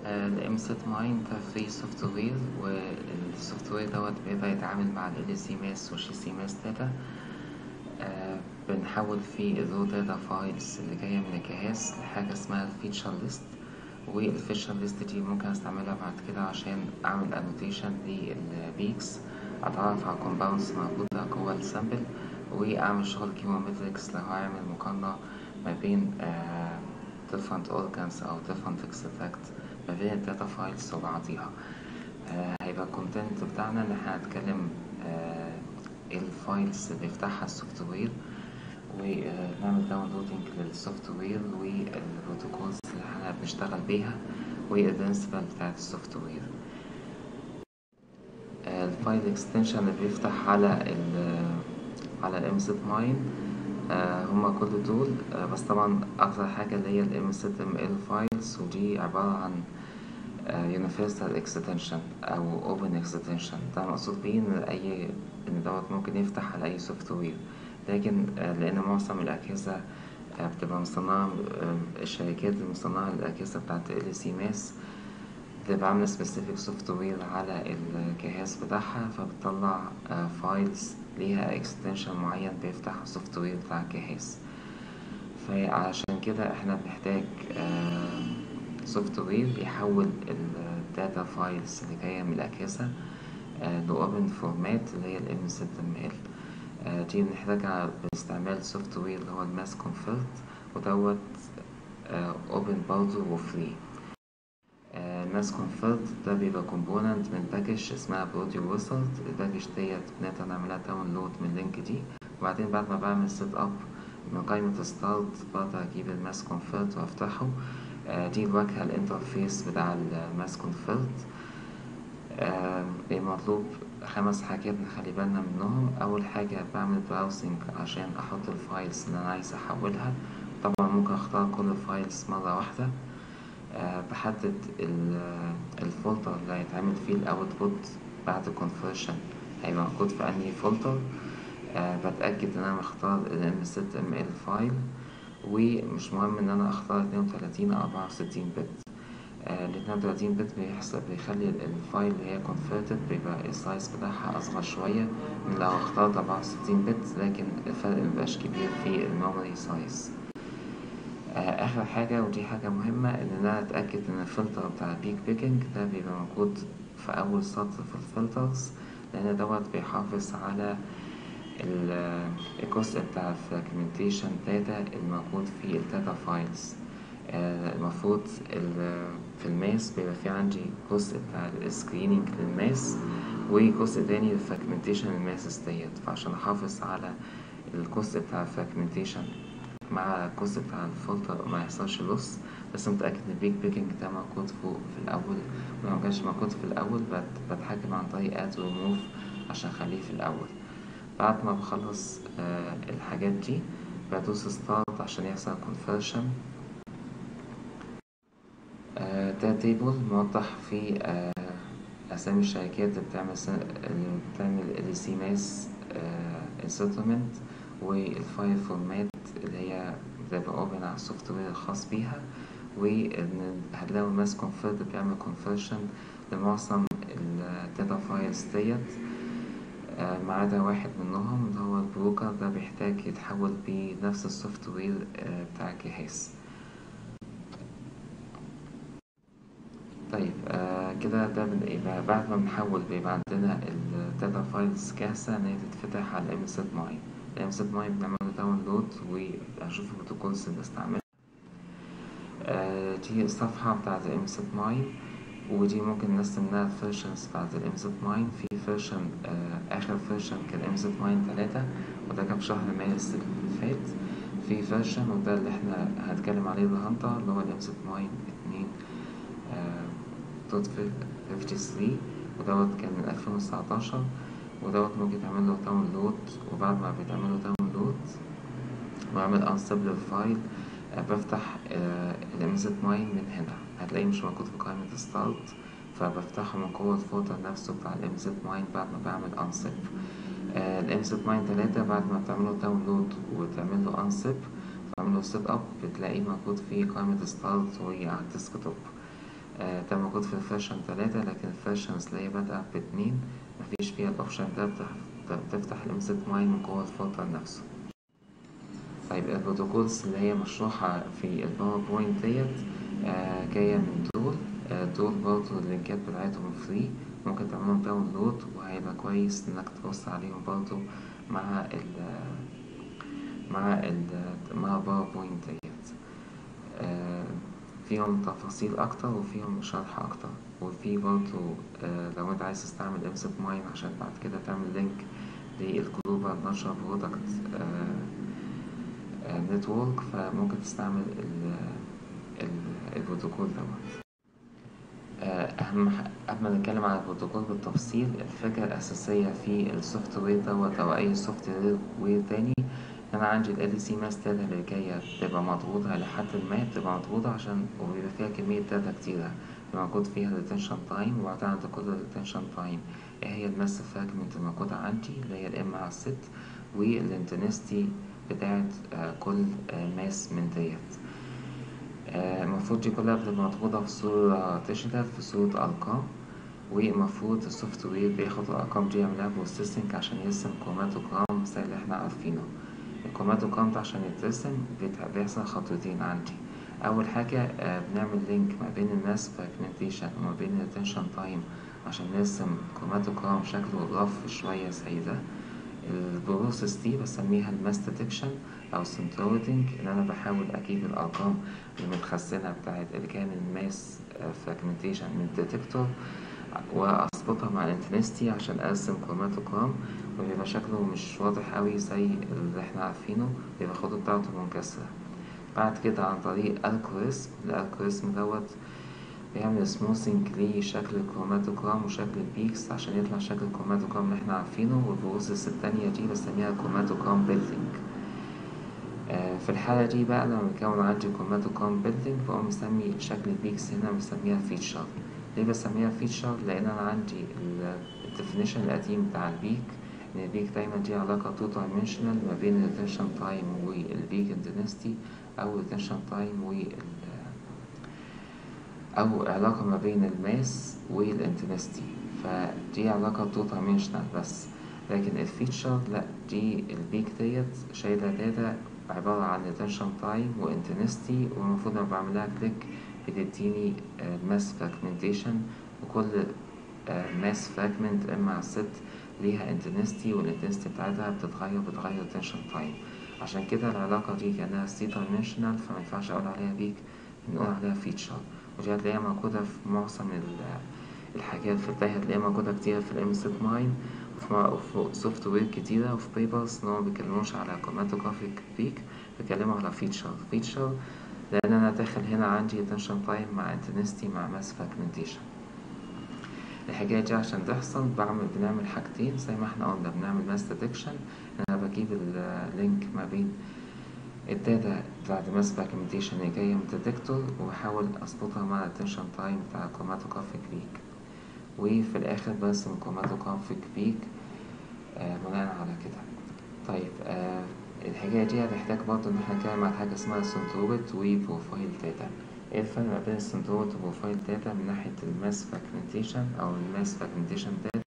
الام سيت ماين ده فري سوفت وير والسوفت وير دوت بيقدر يتعامل مع ال سي ماس والجي سي ماس داتا بنحول فيه الرو داتا فايلز اللي جاية من الجهاز لحاجة اسمها الفيتشر ليست والفيتشر ليست دي ممكن استعملها بعد كده عشان اعمل انوتيشن للبيكس اتعرف على الكومباوندز موجودة جوه السامبل واعمل شغل كيمومتريكس لو هعمل مقارنة ما بين آه different organs أو different extract ما بين الداتا فايلز وبعضيها آه هيبقى الكونتنت بتاعنا إن احنا هنتكلم آه ايه الفايلز اللي بيفتحها السوفت وير ونعمل داونلودنج للسوفت وير والبروتوكولز اللي احنا بنشتغل بيها والبرنسبل بتاعت السوفت وير الفايل اكستنشن اللي بيفتح على ال على الام سيت ماين آه هما كل دول آه بس طبعا أكتر حاجة اللي هي ال MSTML files ودي عبارة عن آه universal extension أو open extension ده مقصود بيه إن أي إن دوت ممكن يفتح على أي سوفت وير لكن لأن معظم الأجهزة بتبقى مصنعة الشركات المصنعة للأجهزة بتاعت ال سي ماس بتبقى عاملة سبيسيفيك سوفت وير على الجهاز بتاعها فبتطلع فايلز ليها اكستنشن معين بيفتح السوفت وير بتاع الجهاز فعشان كده احنا بنحتاج سوفت وير يحول الداتا فايلز اللي جاية من الأجهزة لأوبن فورمات اللي هي ال MSTML دي بنحتاجها باستعمال سوفت وير اللي هو الماس كونفرت ودوت اوبن برضه وفري ماس كونفرت ده بيبقى كومبوننت من باكج اسمها برودي ويزرد الباكج ديت بنقدر نعملها داونلود من اللينك دي وبعدين بعد ما بعمل سيت اب من قائمة ستارت بقدر اجيب الماس كونفرت وافتحه دي الواجهة الانترفيس بتاع الماس كونفرت المطلوب خمس حاجات نخلي بالنا منهم أول حاجة بعمل براوسنج عشان أحط الفايلز اللي أنا عايز أحولها طبعا ممكن أختار كل الفايلز مرة واحدة أه بحدد الفولدر اللي هيتعمل فيه الأوتبوت بعد الكونفرشن هيبقى موجود في أنهي فولدر أه بتأكد إن أنا مختار ال MSTML فايل ومش مهم إن أنا أختار اتنين وتلاتين أو أربعة وستين بت ال 32 بت بيحسب بيخلي الفايل اللي هي converted بيبقى السايز بتاعها أصغر شوية من لو اخترت 64 بت لكن الفرق مبقاش كبير في الميموري سايز آخر حاجة ودي حاجة مهمة إن أنا أتأكد إن الفلتر بتاع البيك بيكنج ده بيبقى موجود في أول سطر في الفلترز لأن دوت بيحافظ على الجزء بتاع الفراجمنتيشن داتا الموجود في الداتا فايلز المفروض في الماس بيبقى في عندي جزء بتاع السكريننج للماس وجزء تاني للفراجمنتيشن الماسس ديت فعشان احافظ على الجزء بتاع الفراجمنتيشن مع الجزء بتاع الفلتر ما يحصلش لص بس متأكد ان البيك بيكنج ده موجود فوق في الأول ولو مكانش موجود في الأول بتحكم عن طريق اد ريموف عشان اخليه في الأول بعد ما بخلص آه الحاجات دي بدوس ستارت عشان يحصل كونفرشن ده تيبل موضح فيه أسامي الشركات اللي بتعمل اللي بتعمل ال سي ماس السيتلمنت والفايل فورمات اللي هي بتبقى اوبن على السوفت وير الخاص بيها وإن هتلاقوا الماس كونفرت بيعمل كونفرشن لمعظم الداتا فايلز ديت ما عدا واحد منهم اللي هو البروكر ده بيحتاج يتحول بنفس السوفت وير بتاع الجهاز طيب آه كده ده بيبقى بعد ما بنحول بيبقى عندنا الداتا فايلز جاهزة إن هي تتفتح على الام سيت ماين الام سيت ماين بنعمل له داونلود وأشوف البروتوكولز اللي بستعملها آه دي الصفحة بتاعت الام سيت ماين ودي ممكن نرسم لها الفيرجنز بتاعت الام سيت ماين في فيرجن آه آخر فيرجن كان ام سيت ماين تلاتة وده كان في شهر مارس اللي فات في فيرجن وده اللي احنا هنتكلم عليه النهاردة اللي هو الام سيت ماين اتنين دوت 53 ودوت كان من 2019 ودوت ممكن تعمل له داونلود وبعد ما بيتعمل له داونلود بعمل انستبل الفايل بفتح الامزت ماين من هنا هتلاقيه مش موجود في قائمة ستارت فبفتحه من قوة الفولدر نفسه بتاع الامزت ماين بعد ما بعمل انسب الامزت ماين تلاتة بعد ما بتعمله داونلود وتعمل له انسب تعمله سيت اب بتلاقيه موجود في قائمة ستارت وهي على الديسكتوب آه ده موجود في الفيرجن تلاتة لكن الفيرجنز اللي هي بادئة باتنين مفيش فيها الأوبشن ده بتف- بتفتح الإمسيت ماين من جوه الفولدر نفسه طيب البروتوكولز اللي هي مشروحة في الباوربوينت ديت آه جاية من دول آه دول برضه اللينكات بتاعتهم فري ممكن تعملهم داونلود وهيبقى كويس إنك تبص عليهم برضه مع ال مع ال مع الباوربوينت ديت آه فيهم تفاصيل أكتر وفيهم شرح أكتر وفي برضه آه لو أنت عايز تستعمل امسك ماين عشان بعد كده تعمل لينك للجلوبال نشر برودكت نتورك فممكن تستعمل ال ال البروتوكول دوت آه، أهم ح- قبل ما نتكلم عن البروتوكول بالتفصيل الفكرة الأساسية في السوفت وير دوت أو أي سوفت وير تاني إن أنا عندي ال LC ماس داتا اللي جاية تبقى مضغوطة لحد ما بتبقى مضغوطة عشان وبيبقى فيها كمية داتا كتيرة بيبقى موجود فيها retention time وبعدين عند كل retention time إيه هي الماس فراجمنت الموجودة عندي اللي هي الام على الست والانتنستي بتاعت آه، كل آه، ماس من ديت آه، المفروض دي كلها بتبقى مضغوطة في صورة ديجيتال في صورة أرقام والمفروض السوفت وير بياخد الأرقام دي يعملها بروسيسنج عشان يرسم كروماتوجرام زي اللي احنا عارفينه الكروماتوجرام ده عشان يترسم بيت- بيحصل خطوتين عندي أول حاجة آه، بنعمل لينك ما بين الماس فراجمنتيشن وما بين الريتنشن تايم عشان نرسم كروماتوجرام شكله رف شوية زي ده البروسيس دي بسميها الماس ديتكشن او سنترودنج ان انا بحاول اجيب الارقام المتخزنه بتاعت اللي كان الماس فراجمنتيشن من الديتكتور واظبطها مع الانتنستي عشان ارسم كروماتوجرام وبيبقى شكله مش واضح قوي زي اللي احنا عارفينه بيبقى الخطوط بتاعته منكسره بعد كده عن طريق الكوريزم الالكوريزم دوت بيعمل سموثنج لشكل الكروماتوجرام وشكل البيكس عشان يطلع شكل الكروماتوجرام اللي احنا عارفينه والبروسيس التانية دي بسميها كروماتوجرام بيلدينج آه، في الحالة دي بقى لما بيكون عندي كروماتوجرام بيلدينج بقوم مسمي شكل البيكس هنا بسميها فيتشر ليه بسميها فيتشر لأن أنا عندي الديفينيشن القديم بتاع البيك إن البيك دايما دي علاقة تو دايمنشنال ما بين الريتنشن تايم والبيك انتنستي أو الريتنشن تايم وال أو علاقة ما بين الماس والانتنستي فدي علاقة تو دايمنشنال بس لكن الفيتشر لا دي البيك ديت شايلة داتا عبارة عن retention time وانتنستي والمفروض لما بعملها كليك بتديني الماس فراجمنتيشن وكل ماس فراجمنت ام على الست ليها انتنستي والانتنستي بتاعتها بتتغير بتغير retention time عشان كده العلاقة دي كأنها سي دايمنشنال فما ينفعش أقول عليها بيك بنقول عليها فيتشر ودي هتلاقيها موجودة في معظم ال- الحاجات في الداتا هتلاقيها موجودة كتير في الام سيت ماين وفي سوفت وير كتيرة وفي بيبرز إن هما مبيتكلموش على كروماتوجرافيك بيك بيتكلموا على فيتشر فيتشر لأن أنا داخل هنا عندي attention time مع intensity مع mass fragmentation الحكاية دي عشان تحصل بعمل بنعمل حاجتين زي ما احنا قلنا بنعمل ماس ديتكشن ان انا بجيب اللينك ما بين الداتا بتاعت الماس فراجمنتيشن اللي جاية من الديتكتور وبحاول اظبطها مع الاتنشن تايم بتاع الكروماتوجرافيك بيك وفي الاخر برسم كروماتوجرافيك بيك آه بناء على كده طيب آه الحكاية دي هتحتاج برضه إن احنا نتكلم عن حاجة اسمها سنتروبت وبروفايل داتا ايه الفرق ما بين السنتروبت وبروفايل داتا من ناحية الماس فراجمنتيشن أو الماس فراجمنتيشن داتا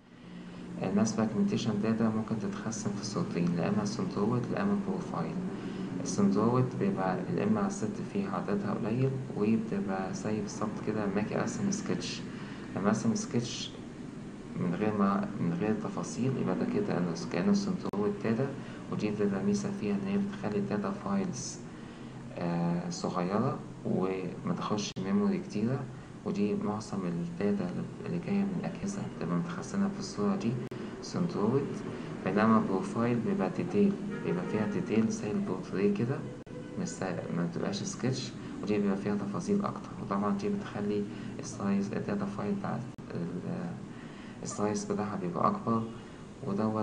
الماس فراجمنتيشن داتا ممكن تتخزن في صورتين لا إما سنتروبت لا إما بروفايل السنتروبت بيبقى الام على الست فيه عددها قليل وبتبقى زي بالظبط كده لما اجي ارسم سكتش لما ارسم سكتش من غير ما من غير تفاصيل يبقى ده كده انه كأنه سنتروبت داتا ودي بتبقى ميزة فيها إن هي بتخلي الداتا فايلز آه صغيرة وما تاخدش ميموري كتيرة ودي معظم الداتا اللي جاية من الأجهزة بتبقى متخزنة في الصورة دي سنتروبت بينما بروفايل بيبقى ديتيل بيبقى فيها ديتيل زي البورتريه كده مش سا- ما بتبقاش سكتش ودي بيبقى فيها تفاصيل أكتر وطبعا دي بتخلي السايز الداتا فايل بتاعت ال- السايز بتاعها بيبقى أكبر ودوت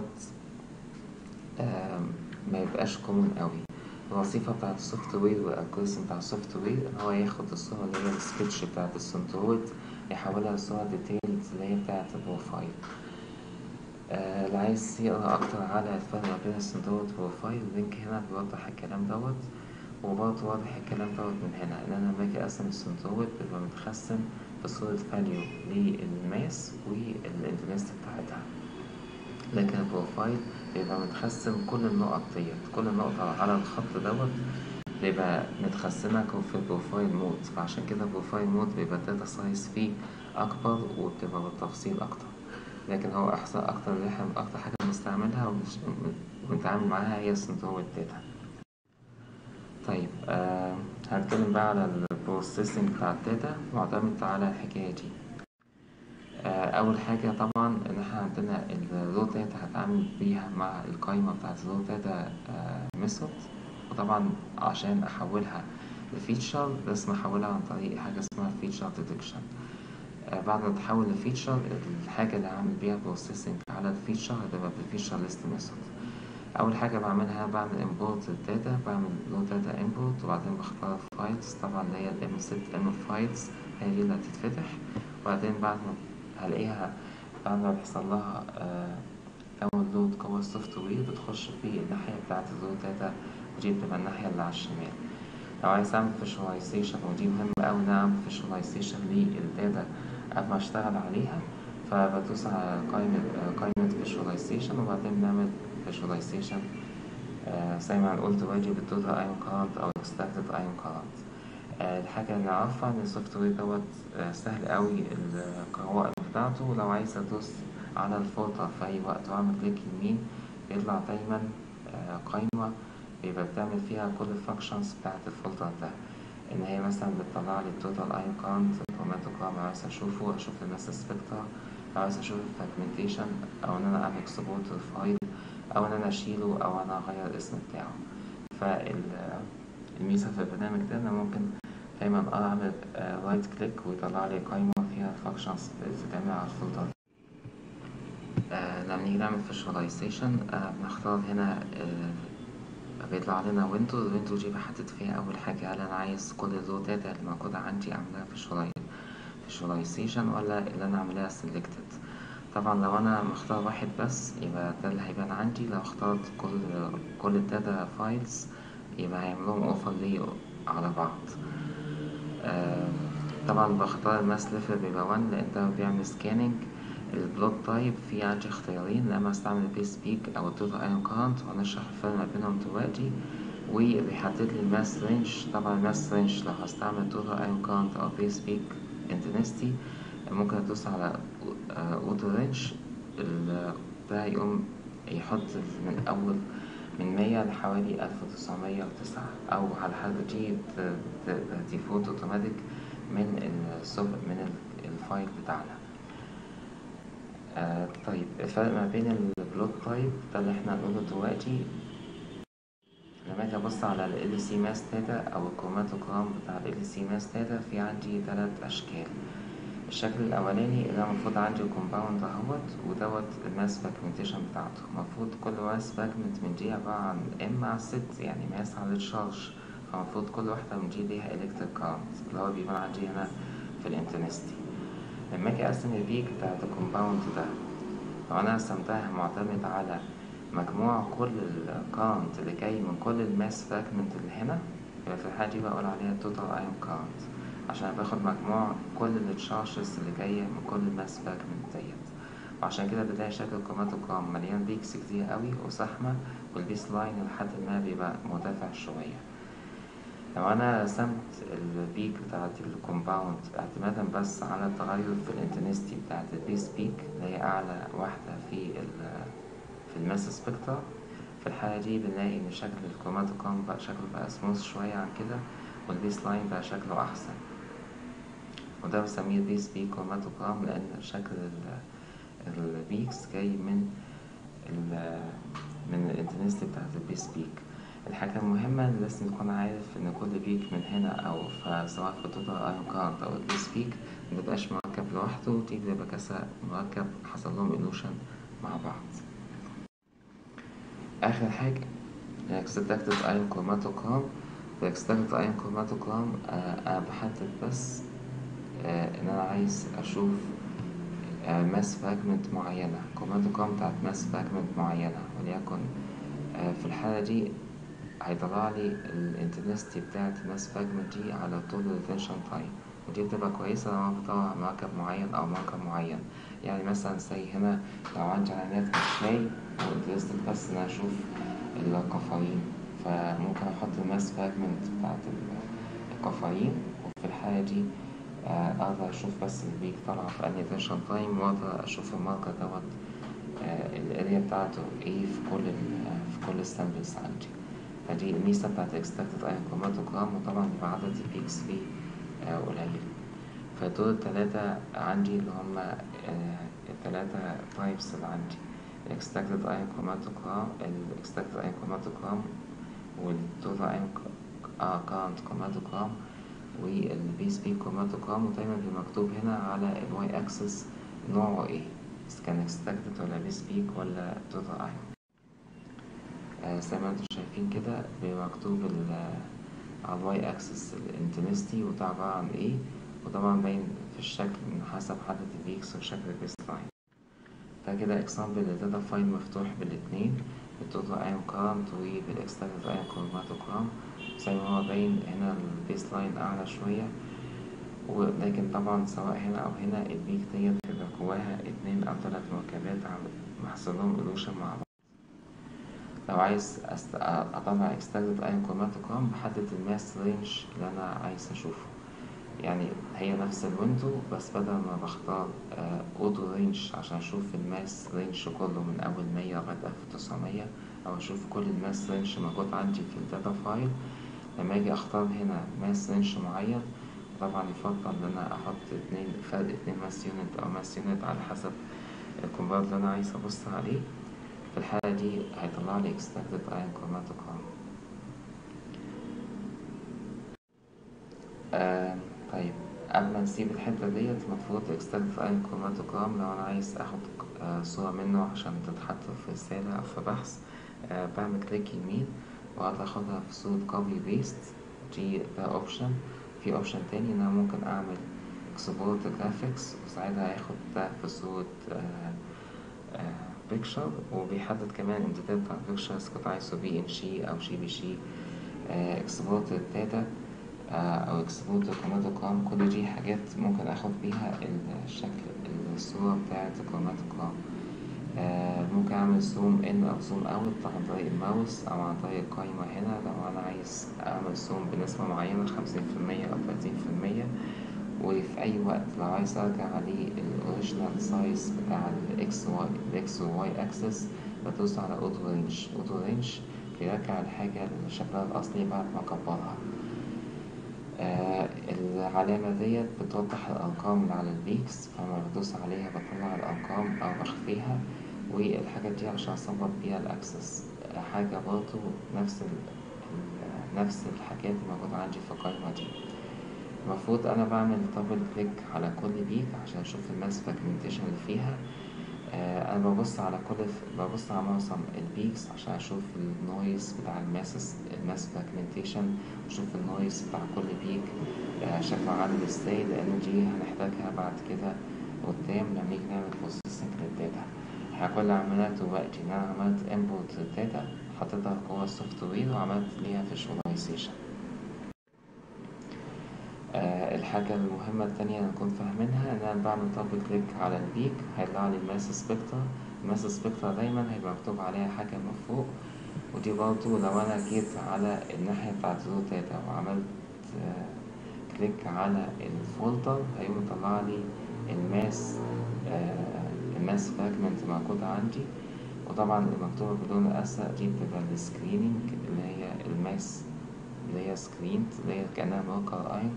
آم، ما يبقاش كومن قوي الوظيفة بتاعت السوفت وير والالجوريزم بتاع السوفت وير ان هو ياخد الصورة اللي هي السكتش بتاعت السنترويد يحولها لصورة ديتيلز اللي هي بتاعت البروفايل آه، اللي عايز يقرا اكتر على الفرق ما بين السنترويد والبروفايل اللينك هنا بيوضح الكلام دوت وبرضه واضح الكلام دوت من هنا إن أنا لما أجي أقسم السنترويد بيبقى متقسم بصورة فاليو للماس والانتنستي بتاعتها لكن البروفايل بيبقى متقسم كل النقط ديت كل نقطة على الخط دوت بيبقى متقسمة في البروفايل مود فعشان كده البروفايل مود بيبقى الداتا سايز فيه أكبر وبتبقى بالتفصيل أكتر لكن هو أحسن أكتر اللي احنا أكتر حاجة بنستعملها وبنش- وبنتعامل معاها هي السنترويد داتا طيب آه هنتكلم بقى على البروسيسنج بتاع الداتا معتمد على الحكاية دي آه أول حاجة طبعا إن احنا عندنا الرو داتا هتعامل بيها مع القايمة بتاعت الرو داتا ميثود وطبعا عشان أحولها لفيتشر لازم أحولها عن طريق حاجة اسمها فيتشر ديتكشن آه بعد ما تحول لفيتشر الحاجة اللي هعمل بيها بروسيسنج على الفيتشر هتبقى بالفيتشر ليست ميثود أول حاجة بعملها بعمل import الداتا بعمل load data import وبعدين بختار files طبعا اللي هي ال mset m files هي دي اللي هتتفتح وبعدين بعد ما هلاقيها بعد ما بيحصل لها داونلود جوه السوفت وير بتخش في الناحية بتاعة اللود داتا ودي بتبقى الناحية اللي على الشمال لو عايز أعمل visualization ودي مهمة أوي إن أنا أعمل visualization للداتا قبل ما أشتغل عليها فبدوس على قائمة قائمة visualization وبعدين بنعمل visualization آه، زي ما قلت واجي بالتوتال ايون كارد او extracted ايون كارد الحاجة اللي أعرفها إن السوفت وير دوت آه، سهل أوي القوائم بتاعته ولو عايز أدوس على الفولدر في أي وقت وأعمل كليك يمين بيطلع دايما آه، قايمة بيبقى بتعمل فيها كل الفانكشنز بتاعت الفولدر ده إن هي مثلا بتطلع لي التوتال ايون كارد الكروماتوجرام لو عايز أشوفه أشوف الماس سبكترا لو عايز أشوف الفراجمنتيشن أو إن أنا أعمل اكسبورت الفايل أو إن أنا أشيله أو أنا أغير الاسم بتاعه فالميزة في البرنامج ده إن ممكن دايما أعمل رايت كليك ويطلع لي قائمة فيها الفانكشنز بتتعمل على الفولدر آه لما نيجي نعمل visualization آه بنختار هنا آه بيطلع لنا ويندو الويندو دي بحدد فيها أول حاجة هل أنا عايز كل الرو داتا اللي موجودة عندي أعملها visualization ولا اللي أنا أعملها selected طبعا لو أنا مختار واحد بس يبقى ده اللي هيبان عندي لو اخترت كل كل الداتا فايلز يبقى هيعملهم اوفر لي على بعض آه طبعا بختار الماس ليفل بيبقى 1 لأن ده بيعمل سكاننج البلوت تايب في عندي اختيارين لما استعمل البيس بيك او التوتال ايون كارنت وهنشرح الفرق ما بينهم دلوقتي وبيحدد لي الماس رينج طبعا الماس رينج لو هستعمل توتال ايون كارنت او بيس بيك انتنستي ممكن ادوس على اوتو رينج ده هيقوم يحط من اول من مية لحوالي ألف وتسعمية وتسعة أو على حسب دي ديفولت اوتوماتيك من السب من الفايل بتاعنا آه طيب الفرق ما بين البلوت تايب ده اللي احنا هنقوله دلوقتي لما اجي ابص على ال LC ماس داتا او الكروماتوجرام بتاع ال LC ماس داتا في عندي تلات اشكال الشكل الاولاني اللي انا المفروض عندي الكومباوند اهوت ودوت الماس فاجمنتيشن بتاعته المفروض كل ماس فاجمنت من دي عبارة عن ام على ست يعني ماس على التشارج فالمفروض كل واحدة من دي ليها الكتريك كارنت اللي هو بيبان عندي هنا في الانتنستي لما اجي اقسم البيك بتاعت الكومباوند ده لو انا قسمتها معتمد على مجموع كل الكارنت اللي جاي من كل الماس فاجمنت اللي هنا يبقى في الحالة دي بقول عليها توتال ايون كارنت عشان باخد مجموع كل التشارجز اللي جاية من كل الماس فاجمنت ديت وعشان كده بتلاقي شكل الكروماتوجرام مليان بيكس كتير قوي وزحمة والبيس لاين لحد ما بيبقى مرتفع شوية لو أنا رسمت البيك بتاعت الكومباوند اعتمادا بس على التغير في الانتنستي بتاعت البيس بيك اللي هي أعلى واحدة في ال في الماس سبكترا في الحالة دي بنلاقي إن شكل الكروماتوجرام بقى شكله بقى سموث شوية عن كده والبيس لاين بقى شكله أحسن وده بسميه البيس بيك كروماتوجرام لأن شكل البيكس جاي من ال من الانتنستي بتاعت البيس بيك الحاجة المهمة اللي لازم تكون عارف إن كل بيك من هنا أو سواء في توتال أيون كارنت أو البيس بيك مبيبقاش مركب لوحده دي بيبقى كذا مركب حصل لهم إلوشن مع بعض آخر حاجة الاكستراكتد أيون كروماتوجرام الاكستراكتد أيون كروماتوجرام أنا بحدد بس آه إن أنا عايز أشوف آه ماس فراجمنت معينة كروماتوجرام بتاعت ماس فراجمنت معينة وليكن آه في الحالة دي هيطلع لي الانتنستي بتاعت الماس فراجمنت دي على طول الريتنشن تايم ودي بتبقى كويسة لو أنا بطلع مركب معين أو مركب معين يعني مثلا زي هنا لو عندي علامات مشاي وانترستد بس إن أنا أشوف القفارين فممكن أحط الماس فراجمنت بتاعت القفارين وفي الحالة دي آه، أقدر أشوف بس البيك طالعة في أنهي تنشن تايم وأقدر أشوف الماركر دوت آه، الاريا بتاعته ايه في كل ال في كل السامبلز عندي فدي الميزة بتاعت اكستراكتد ايون كروماتوجرام وطبعا بيبقى عدد البيكس فيه آه، قليل فدول التلاتة عندي اللي هما آه، التلاتة تايبس اللي عندي الاكستراكتد ايون كروماتوجرام الاكستراكتد ايون كروماتوجرام والتوتال ايون كارنت كروماتوجرام والبي اس بي كروماتوجرام ودايما بيبقى مكتوب هنا على الواي اكسس نوعه ايه إذا كان اكستراكتد ولا بي سبيك ولا توتال ايون آه زي ما انتم شايفين كده بيبقى مكتوب ال- على الواي اكسس الانتنستي وده عبارة عن ايه وطبعا باين في الشكل من حسب حدة البيكس وشكل البيس لاين ده كده اكزامبل لداتا فايل مفتوح بالاتنين بالتوتال ايون كارنت وبالاكستراكتد ايون كروماتوجرام زي ما هو باين هنا البيس لاين اعلى شوية ولكن طبعا سواء هنا او هنا البيك ديت بيبقى جواها اتنين او تلات مركبات عم- محصل لهم ايلوشن مع بعض لو عايز أست... اطلع اكستندد ايون كروماتوجرام بحدد الماس رينج اللي انا عايز اشوفه يعني هي نفس الويندو بس بدل ما بختار اوتو رينج عشان اشوف الماس رينج كله من اول مية لغاية الف وتسعمية او اشوف كل الماس رينج موجود عندي في الداتا فايل لما اجي اختار هنا ماس رينج معين طبعا يفضل ان انا احط اتنين فرق اتنين ماس يونت او ماس يونت على حسب الكومباوند اللي انا عايز ابص عليه في الحالة دي هيطلع لي extracted ion chromatogram آه طيب قبل ما نسيب الحتة ديت المفروض extracted ion chromatogram لو أنا عايز أخد آه صورة منه عشان تتحط في رسالة أو في بحث آه بعمل كليك يمين وأقدر أخدها في صورة copy paste دي ده أوبشن في أوبشن تاني إن أنا ممكن أعمل export graphics وساعتها هياخد ده في صورة آه بيكشر وبيحدد كمان الامتداد بتاع البيكشرز كنت عايزه بي ان شي او شي بي شي اكسبورت الداتا او اكسبورت الكروماتوجرام كل دي حاجات ممكن اخد بيها الشكل الصورة بتاعة الكروماتوجرام آه، ممكن اعمل زوم ان او زوم اوت عن طريق الماوس او عن طريق القايمة هنا لو انا عايز اعمل زوم بنسبة معينة خمسين في المية او تلاتين في المية وفي أي وقت لو عايز أرجع للأوريجينال سايز بتاع الإكس واي الإكس والواي أكسس بدوس على أوتو رينج أوتو رينج بيرجع الحاجة لشكلها الأصلي بعد ما أكبرها آه العلامة ديت بتوضح الأرقام اللي على البيكس فلما بدوس عليها بطلع الأرقام أو بخفيها والحاجات دي عشان أصور بيها الأكسس آه، حاجة برضه نفس ال... ال- نفس الحاجات اللي موجودة عندي في القائمة دي المفروض انا بعمل دبل كليك على كل بيك عشان اشوف الماس فراجمنتيشن اللي فيها آه انا ببص على كل ببص على معظم البيكس عشان اشوف النويز بتاع الماس الماس فراجمنتيشن واشوف النويز بتاع كل بيك آه شكله عامل ازاي لان دي هنحتاجها بعد كده قدام لما نيجي نعمل بروسيسنج للداتا احنا كل اللي عملته دلوقتي ان انا عملت امبورت للداتا حطيتها جوه السوفت وير وعملت ليها فيجواليزيشن آه، الحاجة المهمة التانية اللي نكون فاهمينها إن أنا بعمل دبل كليك على البيك هيطلع لي الماس سبكتر الماس سبكتر دايما هيبقى مكتوب عليها حاجة من فوق ودي برضه لو أنا جيت على الناحية بتاعت الرو داتا وعملت آه، كليك على الفولدر هيقوم يطلع لي الماس آه، الماس فراجمنت موجودة عندي وطبعا المكتوبة باللون الأزرق دي بتبقى السكريننج اللي هي الماس اللي هي سكرينت اللي هي كأنها ماركر ايون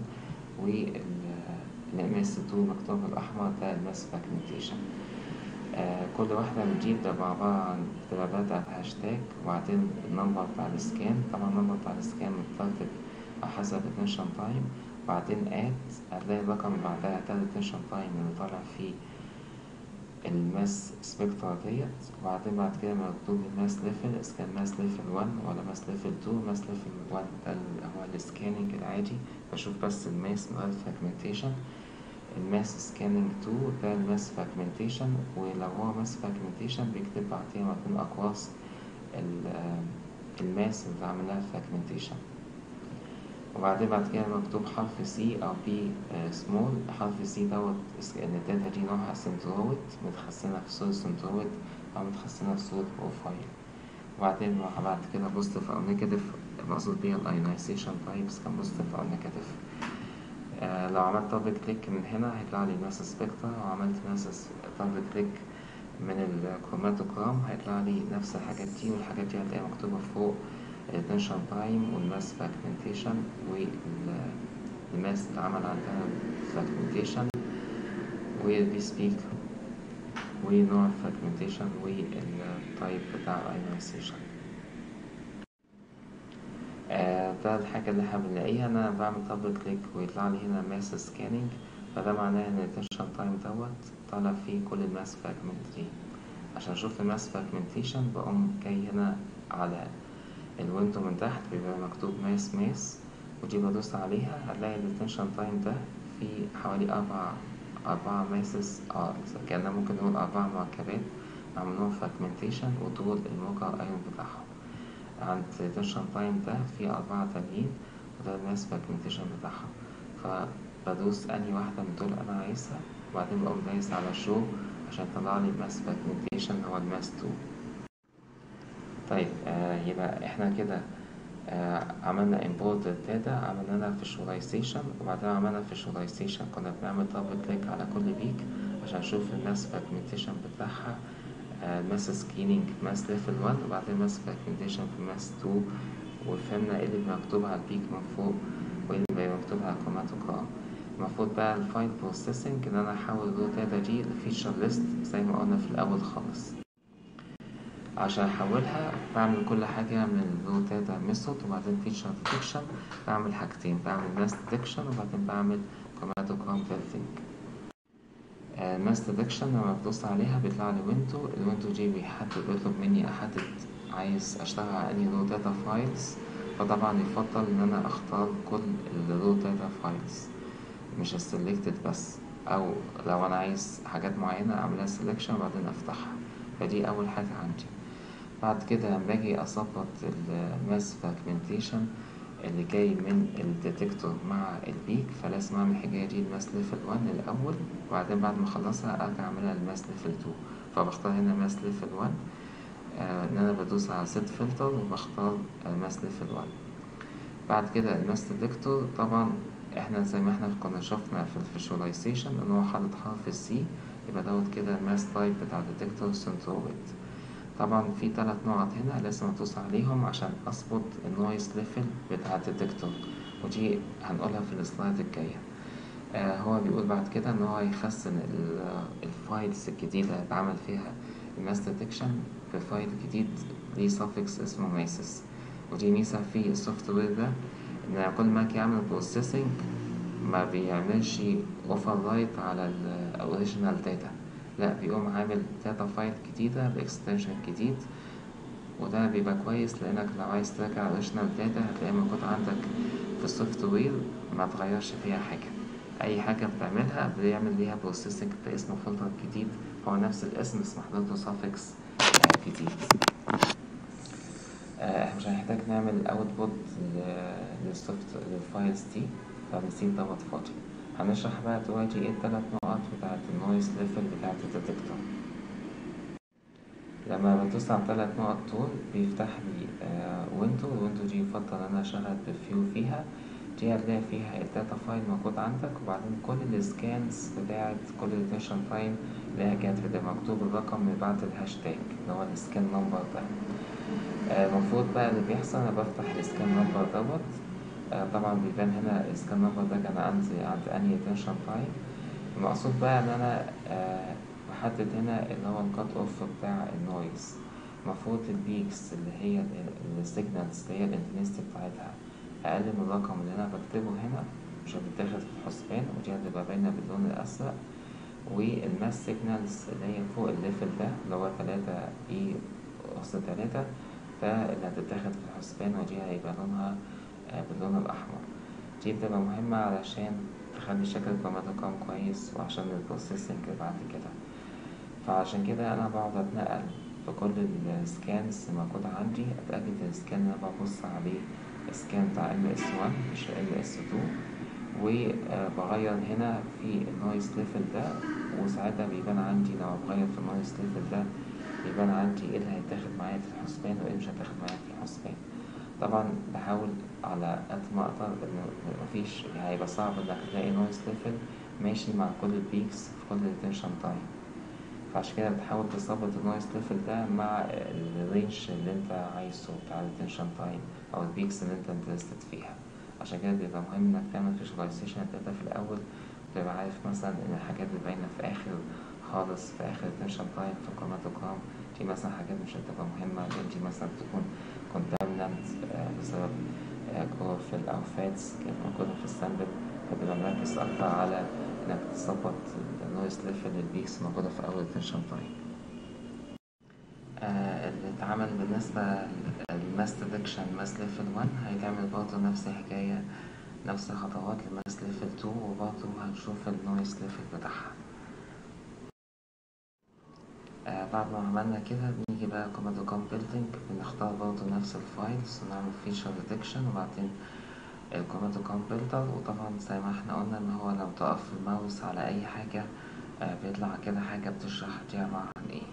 والام اس 2 مكتوب بالأحمر ده الماس فراجمنتيشن آه كل واحدة من دي بتبقى عبارة عن بتبقى بادئة بهاشتاج وبعدين النمبر بتاع السكان طبعا النمبر بتاع السكان مترتب على حسب التنشن تايم وبعدين اد هتلاقي الرقم اللي بعدها ده التنشن تايم اللي طالع فيه الماس سبكترا ديت وبعدين بعد كده مكتوب الماس ليفل إذا كان ماس ليفل 1 ولا ماس ليفل 2 ماس ليفل 1 ده اللي هو السكاننج العادي بشوف بس الماس من غير فراجمنتيشن الماس سكاننج 2 ده الماس فراجمنتيشن ولو هو ماس فراجمنتيشن بيكتب بعديها مكان أقواس ال- الماس اللي عامل لها فراجمنتيشن وبعدين بعد كده مكتوب حرف سي أو بي سمول حرف سي دوت اس- إن الداتا دي نوعها سنترويد متخزنة في صورة سنترويد أو متخزنة في صورة بروفايل وبعدين مع- بعد كده بوزيتيف أو نيجاتيف المقصود بيها الايونايزيشن تايبس كان بوزيتيف أو نيجاتيف آه لو عملت دبل كليك من هنا هيطلع لي ماس سبيكتر لو عملت ماس دبل كليك من الكروماتوجرام هيطلع لي نفس الحاجات دي والحاجات دي هتلاقيها مكتوبة فوق الاتنشن تايم والماس فراجمنتيشن والماس اللي عمل عندها فراجمنتيشن والبيسبيك ونوع الفراجمنتيشن والتايب بتاع الايونايزيشن آه، ده الحاجة اللي احنا بنلاقيها ان انا بعمل دبل كليك ويطلع لي هنا ماس سكاننج فده معناه ان الاتنشن تايم دوت طالع فيه كل الماس فراجمنت دي عشان اشوف الماس فراجمنتيشن بقوم جاي هنا على الويندو من تحت بيبقى مكتوب ماس ماس ودي بدوس عليها هتلاقي الاتنشن تايم ده فيه حوالي أربع أربعة ماسس اه كأننا ممكن نقول أربع مركبات عملوهم فراجمنتيشن ودول الموقع الأيون بتاعهم عند الاتنشن تايم ده فيه أربعة تانيين وده الماس فراجمنتيشن بتاعهم فبدوس أنهي واحدة من دول أنا عايزها وبعدين بقوم دايس على شو عشان يطلع لي الماس فراجمنتيشن هو الماس 2 طيب آه يبقى احنا كده آه عملنا import الداتا عملنا لها visualization وبعدين عملنا visualization كنا بنعمل دبل كليك على كل بيك عشان نشوف الماس فراجمنتيشن بتاعها ماس سكيننج ماس ليفل 1 وبعدين ماس فراجمنتيشن في ماس 2 وفهمنا ايه اللي مكتوب على البيك من فوق وايه اللي بيبقى مكتوب على الكروماتوجرام المفروض بقى الفايل بروسيسنج ان انا احول الرو داتا دي لفيتشر ليست زي ما قلنا في الاول خالص عشان احولها بعمل كل حاجة من الرو داتا ميثود وبعدين فيتشر ديتكشن بعمل حاجتين بعمل ماس ديتكشن وبعدين بعمل كروماتوجرام بيلدينج ماس ديتكشن لما بدوس عليها بيطلع لي ويندو الويندو دي بيحدد بيطلب مني احدد عايز اشتغل على انهي رو داتا فايلز فطبعا يفضل ان انا اختار كل الرو داتا فايلز مش السلكتد بس او لو انا عايز حاجات معينة اعملها سelection وبعدين افتحها فدي اول حاجة عندي بعد كده لما باجي اظبط الماس فراجمنتيشن اللي جاي من الديتكتور مع البيك فلازم اعمل الحكايه دي الماس ليفل 1 الاول وبعدين بعد ما اخلصها ارجع اعملها الماس ليفل 2 فبختار هنا ماس ليفل 1 آه ان انا بدوس على set فلتر وبختار الماس ليفل 1 بعد كده الماس ديتكتور طبعا احنا زي ما احنا كنا شفنا في الفيجواليزيشن ان هو حاطط حرف السي يبقى دوت كده الماس تايب بتاع الديتكتور سنترويد طبعا في تلات نقط هنا لازم ادوس عليهم عشان اظبط النويز ليفل بتاع الديتكتور ودي هنقولها في السلايد الجاية آه هو بيقول بعد كده ان هو هيخزن الفايلز الجديدة اللي اتعمل فيها الماس ديتكشن في فايل جديد ليه suffix اسمه ماسس ودي ميزة في السوفت وير ده ان كل ما يعمل بروسيسنج ما بيعملش اوفر رايت على الاوريجينال داتا لا بيقوم عامل داتا فايل جديدة باكستنشن جديد وده بيبقى كويس لانك لو عايز ترجع اوريجينال داتا هتلاقي موجود عندك في السوفت وير ما تغيرش فيها حاجة اي حاجة بتعملها بيعمل ليها بروسيسنج باسم فولدر جديد هو نفس الاسم بس محطوط له suffix جديد احنا مش هنحتاج نعمل اوتبوت للسوفت للفايلز دي فبنسيب دوت فاضي هنشرح بقى دلوقتي ايه التلات نقط بتاعت النويز ليفل بتاعت الديتكتور لما بدوس على التلات نقط دول بيفتح لي آه ويندو الويندو دي يفضل ان انا اشغل بفيو فيها دي هتلاقي فيها الداتا فايل موجود عندك وبعدين كل السكانز بتاعت كل الديتكشن تايم اللي هي كانت بتبقى مكتوب الرقم اللي بعد الهاشتاج اللي هو السكان نمبر ده المفروض آه بقى اللي بيحصل انا بفتح السكان نمبر دوت آه طبعا بيبان هنا السكان نمبر ده كان عندي عند انهي اتنشن تايم المقصود بقى ان انا آه بحدد هنا اللي هو الكات اوف بتاع النويز المفروض البيكس اللي هي السيجنالز اللي هي الانتنستي بتاعتها اقل من الرقم اللي انا بكتبه هنا مش هتتاخد في الحسبان ودي هتبقى باينة باللون الازرق والماس سيجنالز اللي هي فوق الليفل ده اللي هو تلاتة اي أس تلاتة ده اللي هتتاخد في الحسبان ودي هيبقى لونها باللون الأحمر دي بتبقى مهمة علشان تخلي شكل الكروماتوجرام كويس وعشان البروسيسنج بعد كده فعشان كده أنا بقعد أتنقل في كل السكانز الموجودة عندي أتأكد السكان اللي أنا ببص عليه سكان بتاع ال اس 1 مش ال اس 2 وبغير هنا في النويز ليفل ده وساعتها بيبان عندي لو بغير في النويز ليفل ده بيبان عندي ايه اللي هيتاخد معايا في الحسبان وايه مش هيتاخد معايا في الحسبان طبعا بحاول على قد ما اقدر ان مفيش هيبقى صعب انك تلاقي نويز ليفل ماشي مع كل البيكس في كل التنشن تايم فعشان كده بتحاول تظبط النويز ليفل ده مع الرينج اللي انت عايزه بتاع التنشن تايم او البيكس اللي انت انترستد فيها عشان كده بيبقى مهم انك تعمل فيجواليزيشن الداتا في الاول تبقى عارف مثلا ان الحاجات اللي باينة في اخر خالص في اخر التنشن تايم في الكروماتوجرام دي مثلا حاجات مش هتبقى مهمة لان دي مثلا تكون contaminant بسبب كلوروفيل او فاتس كانت موجودة في السامبل فبيبقى مركز اكتر على انك تظبط النويز ليفل البيكس موجودة في اول التنشن تايم اللي اتعمل بالنسبة للماس ديتكشن ماس ليفل 1 هيتعمل برضه نفس الحكاية نفس الخطوات لماس ليفل 2 وبرضه هنشوف النويز ليفل بتاعها آه بعد ما عملنا كده بنيجي بقى كوماتوكوم بيلدينج بنختار برضه نفس الفايلز ونعمل فيشر ديتكشن وبعدين الكوماتوكوم بيلدر وطبعا زي ما احنا قلنا ان هو لو تقف الماوس على اي حاجة آه بيطلع كده حاجة بتشرح دي عبارة عن ايه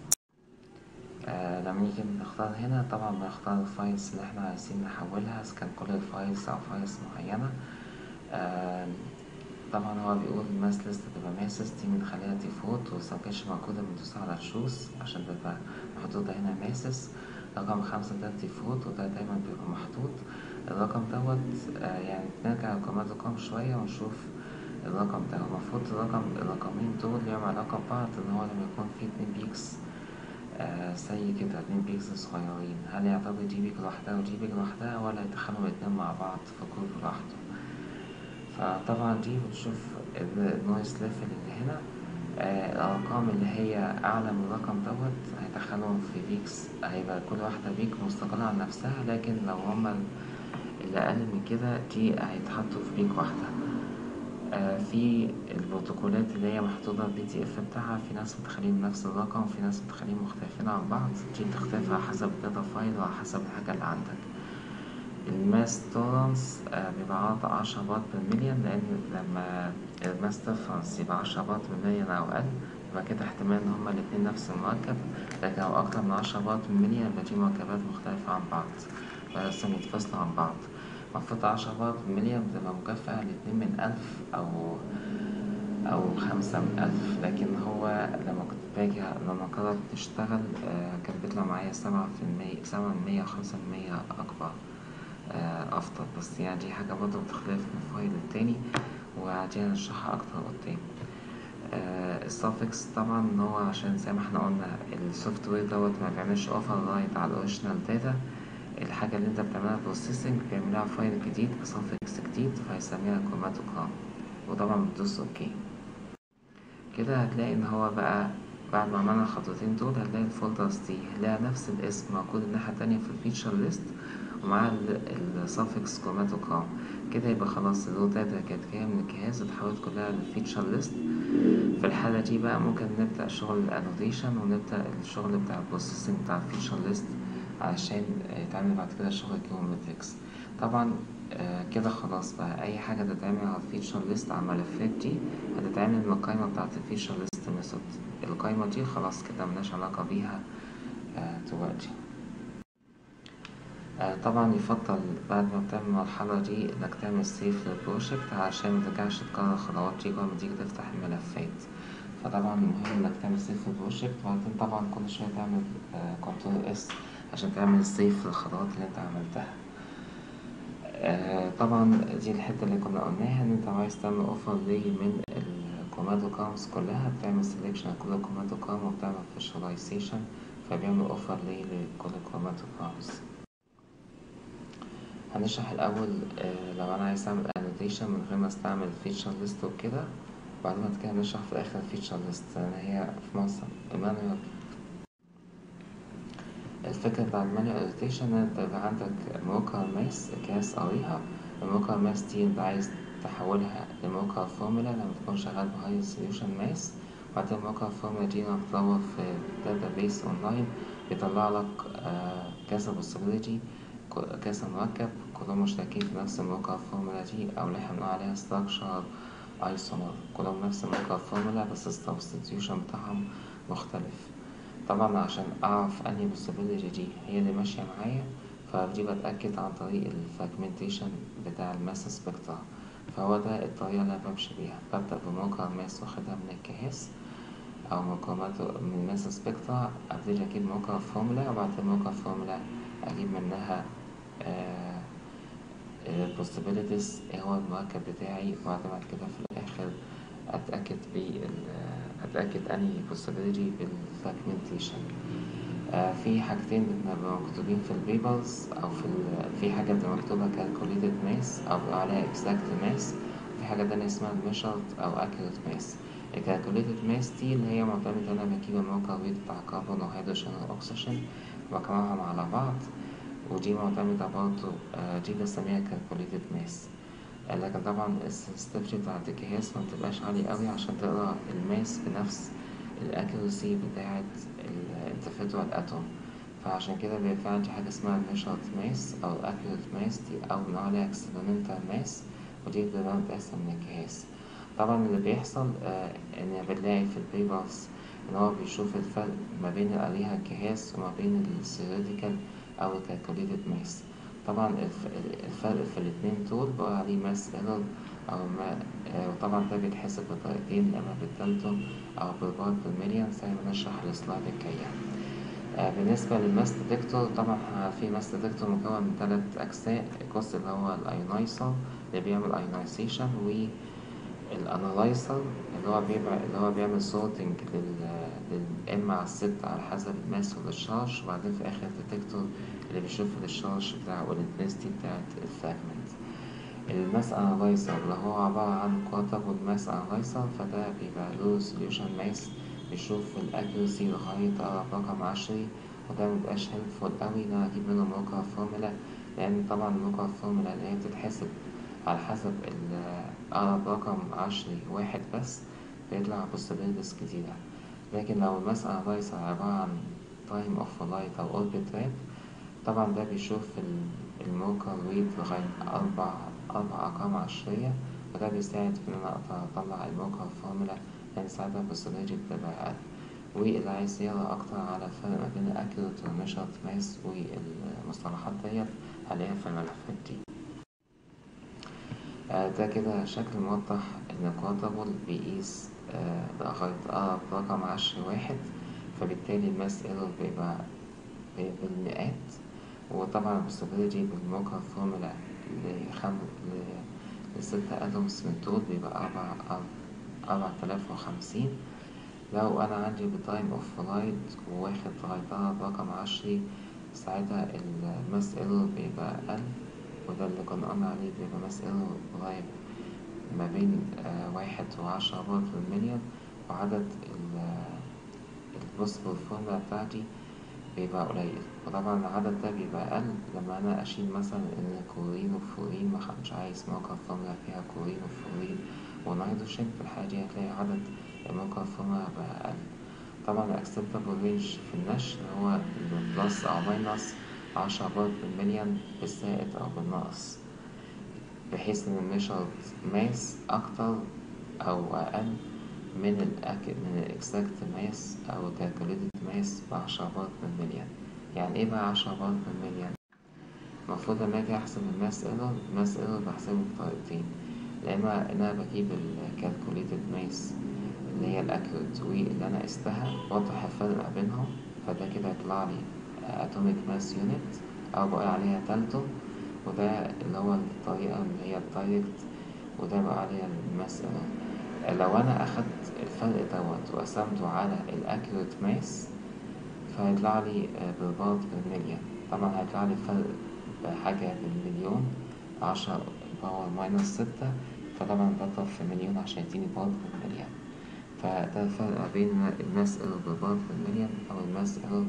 آه لما نيجي نختار هنا طبعا بنختار الفايلز اللي احنا عايزين نحولها اذا كان كل الفايلز او فايلز معينة آه طبعا هو بيقول الماس ليست تبقى ماسس دي بنخليها ديفولت وإذا مكانتش موجودة بندوس على تشوز عشان تبقى محطوطة هنا ماسس رقم خمسة ده ديفولت وده دايما بيبقى محطوط الرقم دوت آه يعني نرجع للكوماتوكوم شوية ونشوف الرقم ده المفروض الرقم الرقمين دول ليهم علاقة ببعض إن هو لما يكون في اتنين بيكس آه زي كده اتنين بيكس صغيرين هل يعتبر دي بيك لوحدها ودي بيك لوحدها ولا يدخلهم الاتنين مع بعض في جروب لوحده فطبعا دي بتشوف النويز ليفل اللي هنا آه الأرقام اللي هي أعلى من الرقم دوت هيدخلهم في بيكس هيبقى كل واحدة بيك مستقلة عن نفسها لكن لو هما اللي أقل من كده دي هيتحطوا في بيك واحدة آه في البروتوكولات اللي هي محطوطة البي دي اف بتاعها في ناس بتخليهم نفس الرقم وفي ناس بتخليهم مختلفين عن بعض دي بتختلف على حسب الداتا فايل وعلى حسب الحاجة اللي عندك الماس تولرانس بيبقى عرض عشرة بات بالمليون لأن لما الماس تولرانس يبقى عشرة بات بالمليون أو أقل يبقى كده احتمال إن هما الاتنين نفس المركب لكن لو أكتر من عشرة بات بالمليون يبقى دي مركبات مختلفة عن بعض فلازم يتفصلوا عن بعض المفروض عشرة بات بالمليون بتبقى مكافأة لاتنين من ألف أو أو خمسة من ألف لكن هو لما كنت باجي لما قررت تشتغل كان بيطلع معايا سبعة في المية سبعة من مية وخمسة من مية أكبر أفضل بس يعني دي حاجة برضه بتختلف من فايل للتاني ودي هنشرحها أكتر قدام السافكس طبعا إن هو عشان زي ما احنا قلنا السوفت وير دوت ما بيعملش اوفر رايت على الأوريجينال داتا الحاجة اللي انت بتعملها بروسيسنج بيعملها فايل جديد بسافكس جديد فهيسميها كروماتوجرام وطبعا بتدوس اوكي كده هتلاقي ان هو بقى بعد ما عملنا الخطوتين دول هتلاقي الفولدرز دي لها نفس الاسم موجود الناحية التانية في الفيتشر ليست ومع السافكس كروماتوجرام كده يبقى خلاص الرو داتا كانت جاية من الجهاز اتحولت كلها للفيتشر ليست في الحالة دي بقى ممكن نبدأ شغل الانوتيشن ونبدأ الشغل بتاع البروسيسنج بتاع الفيتشر ليست علشان يتعمل بعد كده شغل الجيومتريكس طبعا آه كده خلاص بقى أي حاجة تتعمل على الفيتشر ليست على الملفات دي هتتعمل من القايمة بتاعة الفيتشر ليست ميثود القايمة دي خلاص كده ملناش علاقة بيها آه دلوقتي آه طبعا يفضل بعد ما بتعمل المرحلة دي انك تعمل سيف للبروجكت عشان مترجعش تكرر الخطوات دي جوه ما تيجي تفتح الملفات فطبعا مهم انك تعمل سيف للبروجكت وبعدين طبعا كل شوية تعمل كنترول اس عشان تعمل سيف للخطوات اللي انت عملتها آه طبعا دي الحتة اللي كنا قلناها ان انت عايز تعمل اوفر لي من الكوماندو كامز كلها بتعمل سيلكشن لكل كوماندو كام وبتعمل فيجواليزيشن فبيعمل اوفر لي لكل كوماندو كامز هنشرح الأول آه لو أنا عايز أعمل annotation من غير ما أستعمل feature list وكده وبعدين بعد كده هنشرح في الآخر feature list لأن هي في معظم manual الفكرة بتاع المانيوال annotation إن أنت يبقى عندك موقع ماس جهاز قاريها الموقع ماس دي أنت عايز تحولها لموقع فورمولا لما تكون شغال بهاي ريزوليوشن ماس وبعدين موقع الفورمولا دي لما بتدور في داتا بيس اونلاين بيطلع لك آه، كذا possibility ك- كذا مركب كلهم مشتركين في نفس موقع الفورمولا دي أو اللي احنا بنقول عليها structure isomer كلهم نفس موقع الفورمولا بس السبستيتيوشن بتاعهم مختلف طبعا عشان أعرف أنهي possibility دي هي اللي ماشية معايا فدي بتأكد عن طريق الفراجمنتيشن بتاع الماس سبكترا فهو ده الطريقة اللي أنا بمشي بيها ببدأ بموقع الماس واخدها من الجهاز أو مقامات من الماس سبكترا أبتدي أجيب موقع الفورمولا وبعد موقع الفورمولا أجيب منها آه possibilities ايه هو المركب بتاعي وبعد بعد كده في الآخر أتأكد بال أتأكد أنهي possibility بالفراجمنتيشن آه في حاجتين بتبقى مكتوبين في البيبرز أو في ال... في حاجة بتبقى مكتوبة calculated mass أو بيقولوا عليها exact mass في حاجة تانية اسمها measured أو accurate mass ال calculated mass دي اللي هي معتمدة أنا بجيب الموقع الويت بتاع الكربون وهيدروجين وأكسجين وبجمعهم على بعض ودي معتمدة برضه آه دي بسميها calculated mass آه لكن طبعا السنسيتيفيتي بتاعت الجهاز متبقاش عالية أوي عشان تقرا الماس بنفس الأكيورسي بتاعت الانتفاضة اتوم فعشان كده بيبقى في عندي حاجة اسمها measured mass أو accurate mass دي أو بنقول عليها experimental mass ودي بتبقى متقاسة من الجهاز طبعا اللي بيحصل آه إن بنلاقي في البيبرز إن هو بيشوف الفرق ما بين اللي عليها الجهاز وما بين الثيوريتيكال أو الكالكوليتد ماس طبعا الفرق في الاتنين دول بقول عليه ماس ايرور أو ما آه وطبعا ده بيتحسب بطريقتين إما بالدالتون أو بالبار بالمليون زي ما نشرح السلايد الجاية آه بالنسبة للماس ديتكتور طبعا في ماس ديتكتور مكون من تلات أجزاء الجزء اللي هو الأيونايزر اللي بيعمل أيونايزيشن والأنالايزر اللي هو بيبع اللي هو بيعمل سورتنج لل للإم على الست على حسب الماس والشارج وبعدين في آخر ديتكتور اللي بيشوف الشارج بتاع والانتنستي بتاعت الفراجمنت الماس انالايزر اللي هو عبارة عن كوارتر والماس انالايزر فده بيبقى له سوليوشن ماس بيشوف الأكيورسي لغاية أقرب رقم عشري وده مبيبقاش هيلفول أوي إن أنا أجيب منه موقع الفورمولا لأن طبعا موقع الفورمولا اللي هي بتتحسب على حسب أقرب رقم عشري واحد بس بيطلع possibilities كتيرة لكن لو الماس انالايزر عبارة عن time of flight أو orbit trap طبعا ده بيشوف الموقع الويت لغاية أربع أربع أرقام عشرية وده بيساعد في إن أنا أقدر أطلع الموقع الفورمولا لأن ساعتها البرسنتج بتبقى أقل واللي عايز يقرا أكتر على الفرق ما بين الأكيوريت والميجرد ماس والمصطلحات ديت هلاقيها في الملفات دي آه ده كده شكل موضح إن الكوادربل بيقيس آه لغاية أقرب رقم عشري واحد فبالتالي الماس ايرور بيبقى بالمئات وطبعا البوسيبيليتي بالموقع فورمولا لخم لستة أتومز من دول بيبقى أربع أربعة آلاف وخمسين لو أنا عندي بتايم أوف فلايت وواخد لغاية رقم عشري ساعتها الماس ايرور بيبقى أقل وده اللي كنا قلنا عليه بيبقى ماس ايرور قريب ما بين آه واحد وعشرة بار في المليون وعدد البوسيبل فورمولا بتاعتي بيبقى قليل وطبعا العدد ده بيبقى أقل لما أنا أشيل مثلا إن كلورين وفلورين مش عايز موقع فورمولا فيها كلورين وفلورين ونيتروجين في الحالة دي هتلاقي عدد موقع فورمولا بقى أقل طبعا الأكسبتابل رينج في النشر هو بلس أو ماينس عشرة بار بالمليون بالزائد أو بالناقص بحيث إن الميجرد ماس أكتر أو أقل من الأك... من الإكزاكت ماس أو الكالكوليتد ماس بعشرة بار بالمليون يعني إيه بقى عشرة بار بالمليون؟ المفروض لما أجي أحسب الماس ايرور الماس ايرور بحسبه بطريقتين يا إما إن أنا بجيب الكالكوليتد ماس اللي هي الأكيوريت واللي أنا قستها وأوضح الفرق ما بينهم فده كده يطلع لي أتوميك ماس يونت أو بقول عليها تالتون وده اللي هو الطريقة اللي هي الدايركت وده بقى عليها الماس ايرور لو انا اخدت الفرق دوت وقسمته على الاكيوريت ماس فهيطلع لي بالبارت بالمليون طبعا هيطلع لي فرق بحاجة بالمليون عشرة باور ماينس ستة فطبعا بضرب في مليون عشان يديني بارت بالمليون فده الفرق ما بين الماس ايرور بالبارت بالمليون او الماس ايرور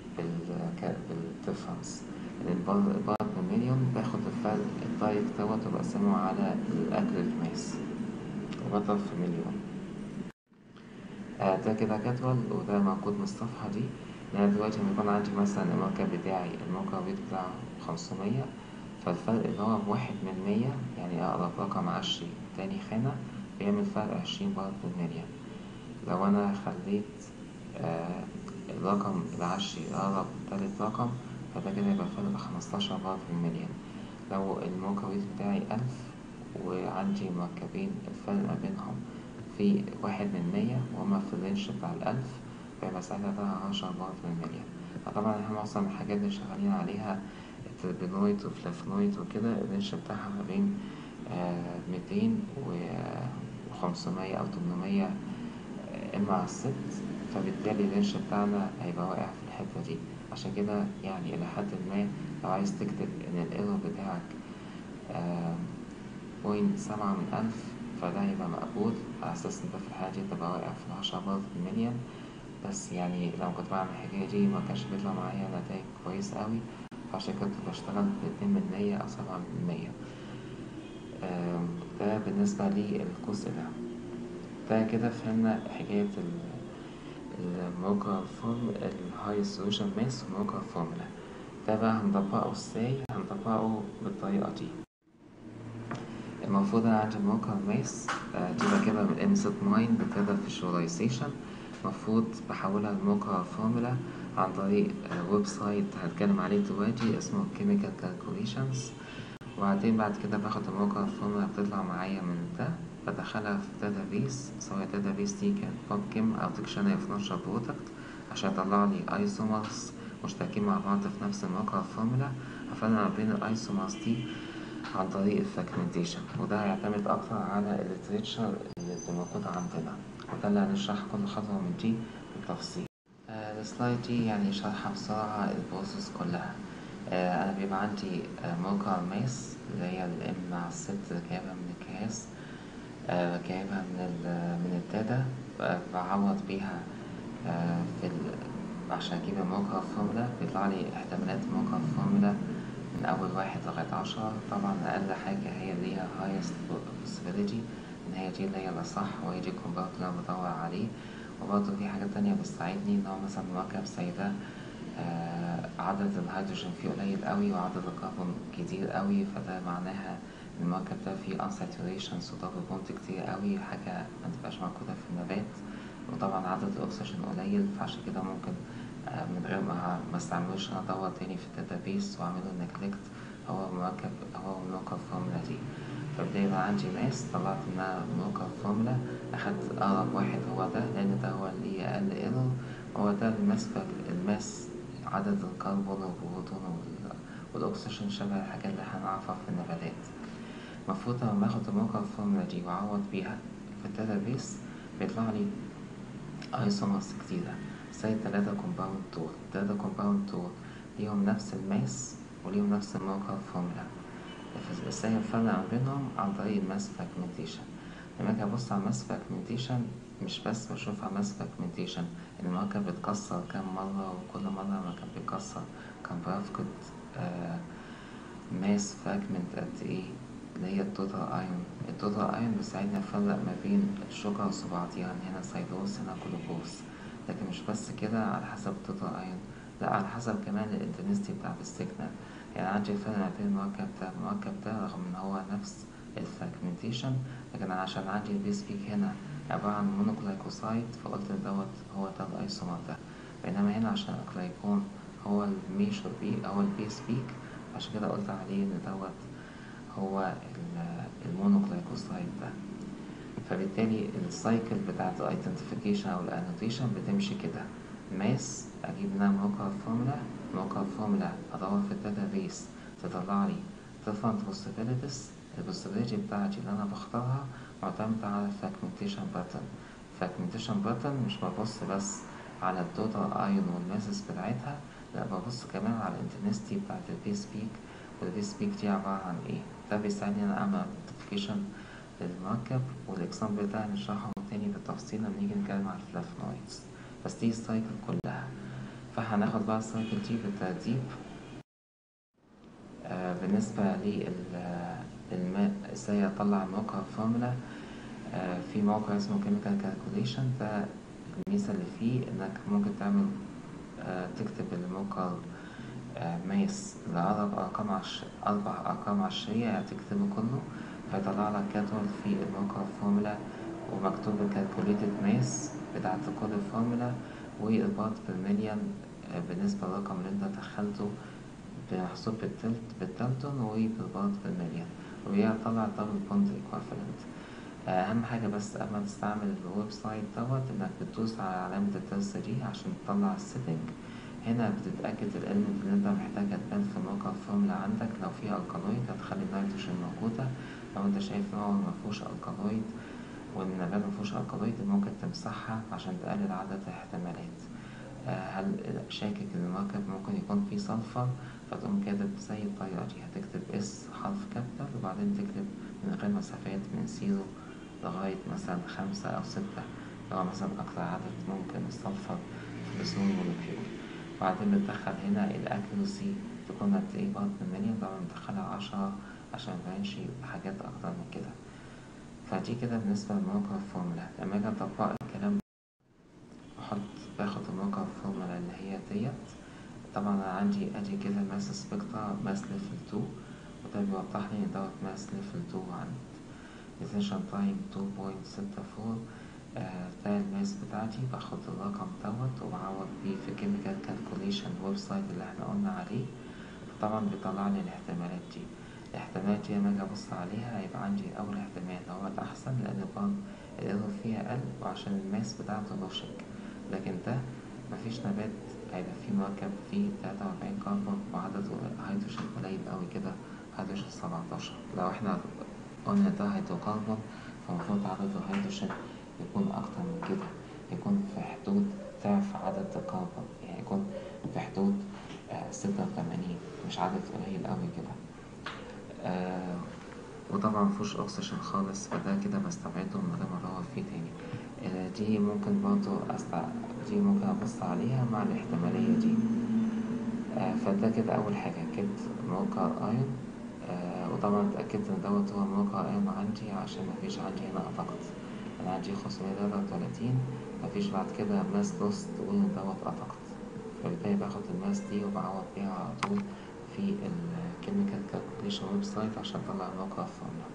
بالديفرنس البارت بالمليون باخد الفرق الدايركت دوت وبقسمه على الاكيوريت ماس وبضرب في مليون آه، ده كده جدول وده موجود من الصفحة دي أنا دلوقتي لما يكون عندي مثلا المركب بتاعي الموقع الريت بتاعه خمسمية فالفرق اللي هو بواحد من مية يعني أقرب رقم عشري تاني خانة بيعمل فرق عشرين بار في المليون لو أنا خليت آه الرقم العشري أقرب تالت رقم فده كده يبقى فرق خمستاشر بار في المليون لو الموقع الريت بتاعي ألف وعندي مركبين الفرق ما بينهم في واحد من مية وهما في الرينج بتاع الألف فيبقى ساعتها ده عشرة بار في المليون فطبعا احنا معظم الحاجات اللي شغالين عليها تربينويد وفلافونويد وكده الرينج بتاعها ما بين ميتين وخمسمية أو تمنمية إما على الست فبالتالي الرينج بتاعنا هيبقى واقع في الحتة دي عشان كده يعني إلى حد ما لو عايز تكتب إن الإيرور بتاعك بوينت سبعة من ألف فده هيبقى مقبول على أساس إن ده في الحالة دي تبقى واقع في العشرة بار في المليون بس يعني لما كنت بعمل الحكاية دي مكانش بيطلع معايا نتايج كويسة أوي فعشان كده كنت بشتغل باتنين من مية أو سبعة من مية ده بالنسبة للجزء ده ده كده فهمنا حكاية الموقع فورم الهاي سولوشن ماس وموقع فورمولا ده بقى هنطبقه ازاي هنطبقه بالطريقة دي المفروض انا عندي موقع ماس دي بجيبها من ام ست ماين بتقدر فيجواليزيشن المفروض بحولها لموقع فورمولا عن طريق ويب سايت هتكلم عليه دلوقتي اسمه chemical calculations وبعدين بعد كده باخد الموقع الفورمولا بتطلع معايا من ده بدخلها في داتابيس سواء الداتابيس دي كانت بابكيم أو ديكشنري اوف نشر برودكت عشان يطلع لي ايسومرز مشتركين مع بعض في نفس الموقع الفورمولا هفرق ما بين الايسومرز دي عن طريق الفراجمنتيشن وده هيعتمد أكتر على الليتريتشر اللي موجودة عندنا وده اللي هنشرح كل خطوة من دي بالتفصيل آه السلايد دي يعني شرحها بسرعة البروسيس كلها آه أنا بيبقى عندي آه موقع ماس اللي هي الام مع الست جايبها من الجهاز آه جايبها من ال من الداتا بعوض بيها آه في عشان أجيب الموقع الفورمولا بيطلع لي احتمالات موقع الفورمولا من أول واحد لغاية عشرة طبعا أقل حاجة هي اللي هي highest possibility إن هي دي اللي هي الأصح وهي دي الكومباوند اللي أنا بدور عليه وبرضه في حاجات تانية بتساعدني إن هو مثلا مركب زي ده آه عدد الهيدروجين فيه قليل قوي وعدد الكربون كتير قوي فده معناها إن المركب ده فيه unsaturations ودبل بوند كتير قوي حاجة متبقاش موجودة في النبات وطبعا عدد الأكسجين قليل فعشان كده ممكن من غير ما ما استعملوش انا ادور تاني في الداتابيس واعمله نجلكت هو مركب هو موقع الفورمولا دي فبدأ يبقى عندي ماس طلعت انها موقع الفورمولا اخدت اقرب واحد هو ده لان ده هو اللي اقل ايرور هو ده الماس الماس عدد الكربون والبروتون والاكسجين شبه الحاجات اللي هنعرفها في النباتات المفروض لما باخد الموقع الفورمولا دي واعوض بيها في الداتابيس بيطلع لي ايسومرز كتيرة زي التلاتة كومباوند دول التلاتة كومباوند دول ليهم نفس الماس وليهم نفس الموقع الفورمولا ازاي الفرق ما بينهم عن طريق الماس فراجمنتيشن لما اجي ابص على الماس فراجمنتيشن مش بس بشوف على الماس فراجمنتيشن المركب بيتكسر كام مرة وكل مرة لما كان بيتكسر كان بيفقد آه ماس فراجمنت قد ايه اللي هي التوتال ايون التوتال ايون بيساعدني افرق ما بين الشجر وبعضيها يعني هنا سيلوز هنا جلوكوز لكن مش بس كده على حسب التوتال ايون لا على حسب كمان الانتنستي بتاعت السيجنال يعني عندي الفرق ما بين المركب ده المركب ده رغم ان هو نفس الفراجمنتيشن لكن عشان عندي البيس بيك هنا عبارة عن مونوكلايكوسايد فقلت دوت هو ده الايسومر ده بينما هنا عشان الجلايكون هو الميشور بيك هو البيس بيك عشان كده قلت عليه ان دوت هو المونوكلايكوسايد ده فبالتالي السايكل بتاعت الايدنتيفيكيشن او الانوتيشن بتمشي كده ماس اجيب لها موقع الفورمولا موقع الفورمولا ادور في الداتابيس تطلع لي different possibilities البوسيبيليتي بتاعتي اللي انا بختارها معتمدة على الفراجمنتيشن باترن الفراجمنتيشن باترن مش ببص بس على التوتال ايون والماسس بتاعتها لا ببص كمان على الانتنستي بتاعت البيس بيك والبيس بيك دي عبارة عن ايه ده بيساعدني ان اعمل ايدنتيفيكيشن للمركب والاكزامبل ده هنشرحه تاني بالتفصيل لما نيجي نتكلم على الفلافونويدز بس دي السايكل كلها فهناخد بقى السايكل دي بالترتيب آه بالنسبة للماء ازاي اطلع موقع الفورمولا آه في موقع اسمه chemical calculation ده الميزة اللي فيه إنك ممكن تعمل آه، تكتب الموقع آه، ماس لأربع أرقام عش... أربع أرقام عشرية يعني تكتبه كله فيطلع لك جدول في الموقع فورمولا ومكتوب calculated ماس بتاعت كل فورمولا والبارت بالمليون آه، بالنسبة للرقم اللي انت دخلته محسوب بالتلت بالتلتون وبالبارت بالمليون ويطلع دبل بوند equivalent أهم حاجة بس قبل ما تستعمل الويب سايت دوت إنك بتدوس على علامة التلسة دي عشان تطلع السيتنج هنا بتتأكد الإلمنت اللي أنت محتاجها تبان في موقع الفورمولا عندك لو فيها الكالويد هتخلي النيتروجين موجودة لو أنت شايف إن هو مفهوش الكالويد وإن النبات مفهوش الكالويد ممكن تمسحها عشان تقلل عدد الاحتمالات هل شاكك إن المركب ممكن يكون فيه صلفر فتقوم كاتب زي الطريقة دي هتكتب اس حرف كابيتال وبعدين تكتب من غير مسافات من زيرو لغاية مثلا خمسة أو ستة لو مثلا أكتر عدد ممكن الصلفر في السمول مولكيول بعدين بتدخل هنا الأكيورسي تكون قد إيه بارت من مليون طبعا بتدخلها عشرة عشان ميبانش حاجات أكتر من كده فدي كده بالنسبة لموقع الفورمولا لما أجي أطبق الكلام بحط باخد الموقع الفورمولا اللي هي ديت طبعا أنا عندي أدي كده ماس سبكترا ماس ليفل تو وده بيوضح لي إن دوت ماس ليفل تو عند detention time 2.64 آه ده الماس بتاعتي باخد الرقم دوت وبعوض بيه في chemical calculation ويب سايت اللي احنا قلنا عليه طبعا بيطلع لي الاحتمالات دي الاحتمالات دي لما اجي ابص عليها هيبقى عندي اول احتمال هو الاحسن لان البان الايرور فيها اقل وعشان الماس بتاعته لوشك لكن ده مفيش نبات هيبقى فيه مركب فيه تلاتة وأربعين كربون وعدد هيدروجين قليل أوي كده هيدروجين سبعتاشر لو احنا قلنا ده هيدروكربون فالمفروض عدد الهيدروجين يكون أكتر من كده يكون في حدود ضعف عدد الكربون يعني يكون في حدود ستة وتمانين مش عدد قليل أوي كده آه وطبعا مفيهوش أكسجين خالص فده كده بستبعده من غير ما أدور فيه تاني آه دي ممكن برضه أستع... دي ممكن أبص عليها مع الاحتمالية دي آه فده كده أول حاجة جبت موقع الأيون آه وطبعا اتأكدت إن دوت هو موقع الأيون عندي عشان مفيش عندي هنا قطعت أنا عندي خمسمية تلاتة وتلاتين مفيش بعد كده ماس لوست تقول إن دوت قطعت فبالتالي باخد الماس دي وبعوض بيها على طول في الكيميكال كالكوليشن ويب سايت عشان أطلع موقع الفورمولا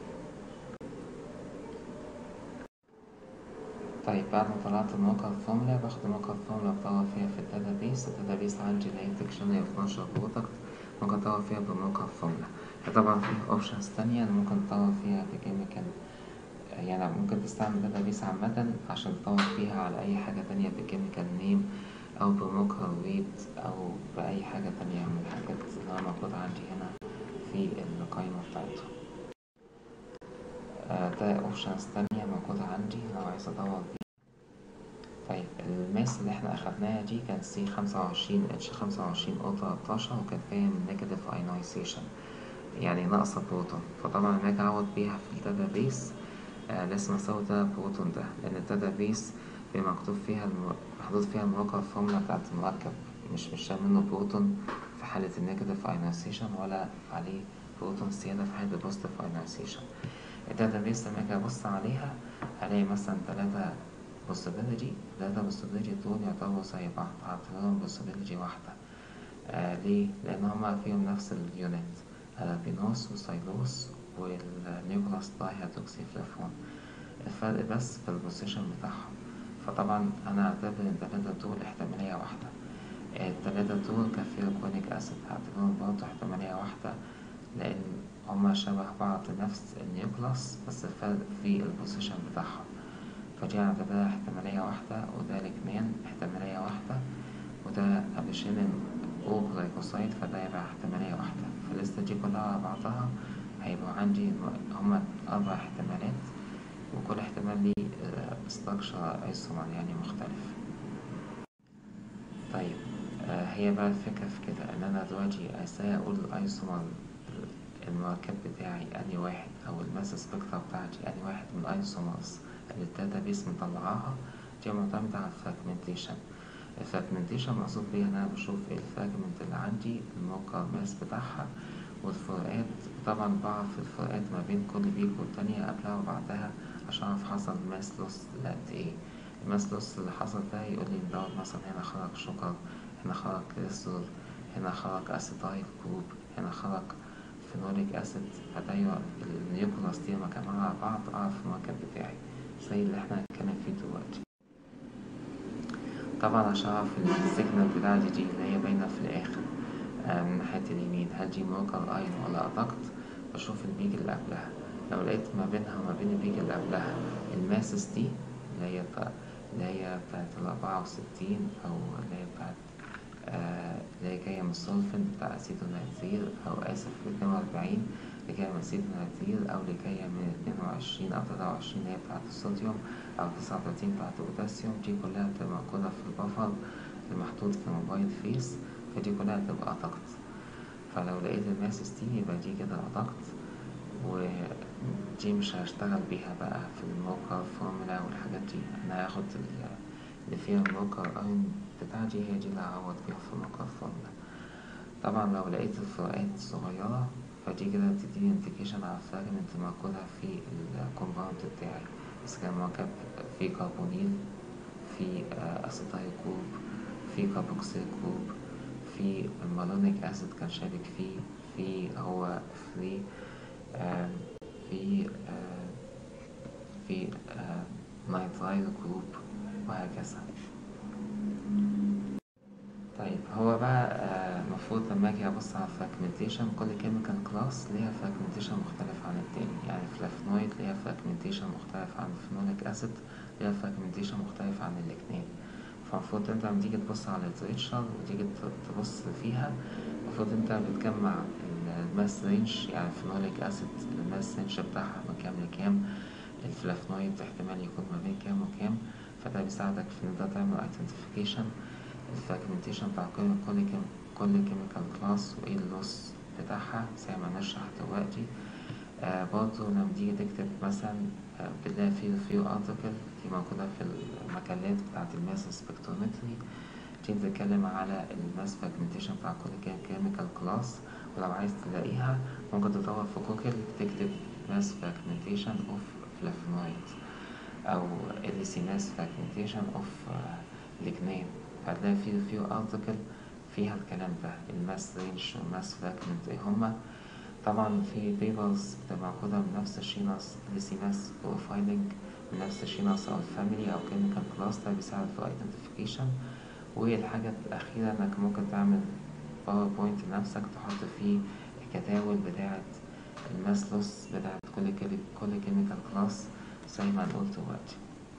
طيب بعد ما طلعت موقع الفورمولا باخد موقع الفورمولا بدور فيها في الداتابيس الداتابيس عندي اللي هي ديكشنري اوف نشر برودكت ممكن أدور فيها بموقع الفورمولا طبعا في اوبشنز تانية أنا ممكن تدور فيها بكيميكال يعني ممكن تستعمل داتابيس عامة عشان تدور فيها على أي حاجة تانية بكيميكال نيم أو بموقع ريد أو بأي حاجة تانية من الحاجات اللي موجودة عندي هنا في القائمة بتاعتهم آه ده اوبشنز تانية موجودة عندي لو عايز ادور بيه طيب الماس اللي احنا اخدناها دي كانت سي خمسة وعشرين اتش خمسة وعشرين او تلاتاشر وكانت جاية من نيجاتيف ايونايزيشن يعني ناقصة بروتون فطبعا لما اجي اعوض بيها في الداتابيس آه لازم اسوي ده بروتون ده لان الداتابيس بيبقى مكتوب فيها الم... محطوط فيها الموقع الفورمولا بتاعت المركب مش مش شايل منه بروتون في حالة النيجاتيف ايونايزيشن ولا عليه بروتون زيادة في حالة البوزيتيف ايونايزيشن الداتابيس لما اجي ابص عليها هلاقي مثلا تلاتة possibility تلاتة possibility دول يعتبروا زي بعض هعتبرهم possibility واحدة آه ليه؟ لأن هما فيهم نفس اليونت البينوس وسايلوس والنيوكلاس داي هيدروكسيفلافون الفرق بس في البوزيشن بتاعهم فطبعا أنا أعتبر إن التلاتة دول احتمالية واحدة التلاتة دول كفيروكونيك أسيد هعتبرهم برضه احتمالية واحدة لأن هما شبه بعض نفس النيوكلاس بس الفرق في البوزيشن بتاعهم فدي هعتبرها احتمالية واحدة وده لجمان احتمالية واحدة وده أبيشينين أو جلايكوسايد فده يبقى احتمالية واحدة فالليستة دي كلها على بعضها هيبقى عندي هما أربع احتمالات وكل احتمال ليه ستراكشر ايسومر يعني مختلف طيب آه هي بقى الفكرة في كده إن أنا دلوقتي ازاي أقول الأيسومر المركب بتاعي أني واحد أو الماس سبكترا بتاعتي أني واحد من الأيسومرز اللي الداتابيس مطلعاها دي معتمدة على الفراجمنتيشن الفراجمنتيشن مقصود بيها إن أنا بشوف إيه الفراجمنت اللي عندي الموقع الماس بتاعها والفروقات طبعا بعرف الفروقات ما بين كل بيك والتانية قبلها وبعدها عشان أعرف حصل ماس لوس لقد إيه الماس لوس اللي حصل ده يقول لي إن دوت مثلا هنا خرج شوكر هنا خرج كريستول هنا خرج أسيتايل جروب هنا خرج فينوليك أسيد فده يبقى النيوكلاس دي لما أجمعها على بعض أعرف المركب بتاعي زي اللي احنا هنتكلم فيه دلوقتي طبعا عشان أعرف السيجنال بتاعتي دي اللي هي باينة في الآخر آه، من ناحية اليمين هل دي موكر أين ولا أدكت بشوف البيج اللي قبلها لو لقيت ما بينها وما بين البيج اللي قبلها الماسس دي اللي هي بتاع اللي هي بتاعت الأربعة وستين أو اللي هي بتاعت آه اللي هي جاية من السولفنت بتاع أسيتونيتريل أو آسف اتنين وأربعين اللي جاية من أسيتونيتريل أو اللي جاية من اتنين وعشرين أو تلاتة وعشرين اللي هي بتاعت الصوديوم أو تسعة وتلاتين بتاعت البوتاسيوم دي كلها بتبقى موجودة في البفر المحطوط في موبايل فيس فدي كلها بتبقى أدكت فلو لقيت الماسس دي يبقى دي كده أدكت ودي مش هشتغل بيها بقى في الموقع فورمولا والحاجات دي أنا هاخد ال- اللي فيها الموقع أين بتاعتي هي دي اللي هعوض بيها في موقع فورمولا طبعا لو لقيت الفروقات صغيرة فدي كده بتديني انديكيشن على الفراجمنت الموجودة في الكومباوند بتاعي إذا كان مركب في كربونيل في أسيتايل جروب في كاربوكسيل جروب في المالونيك أسيد كان شابك فيه في هو فري آم، في آم، في نايترايل جروب وهكذا طيب هو بقى آه، المفروض لما اجي ابص على الفراجمنتيشن كل كيميكال كلاس ليها فراجمنتيشن مختلف عن التاني يعني فلافنويد ليها فراجمنتيشن مختلف عن الفينوليك اسيد ليها فراجمنتيشن مختلف عن الاتنين فالمفروض انت لما تيجي تبص على الليتريتشر وتيجي ت- تبص فيها المفروض انت بتجمع الماس رينج يعني الفينوليك اسيد الماس رينج بتاعها من كام لكام الفلافنويد احتمال يكون ما بين كام وكام فده بيساعدك في ان انت تعمل ايدنتيفيكيشن الفراجمنتيشن بتاع كل كل كيم كل كيميكال كلاس وايه اللوس بتاعها زي ما نشرح دلوقتي آه برضه لما تيجي تكتب مثلا آه بتلاقي في ريفيو ارتكل دي موجودة في المجلات بتاعة الماس سبكترومتري دي بتتكلم على الماس فراجمنتيشن بتاع كل كيميكال كلاس ولو عايز تلاقيها ممكن تدور في جوجل تكتب ماس فراجمنتيشن اوف فلافونويد أو LC ماس فراجمنتيشن اوف lignin فهتلاقي في ريفيو ارتكل فيها الكلام ده الماس رينج والماس فراجمنت ايه هما طبعا في بيبرز بتبقى موجودة من نفس الشيناس لسيماس بروفايلنج من نفس الشيناس أو الفاميلي أو كيميكال كلاس ده بيساعد في الايدنتيفيكيشن والحاجة الأخيرة إنك ممكن تعمل باوربوينت لنفسك تحط فيه الجداول بتاعة الماس لوس بتاعة كل كيمي- كل كيميكال كلاس زي ما هنقول دلوقتي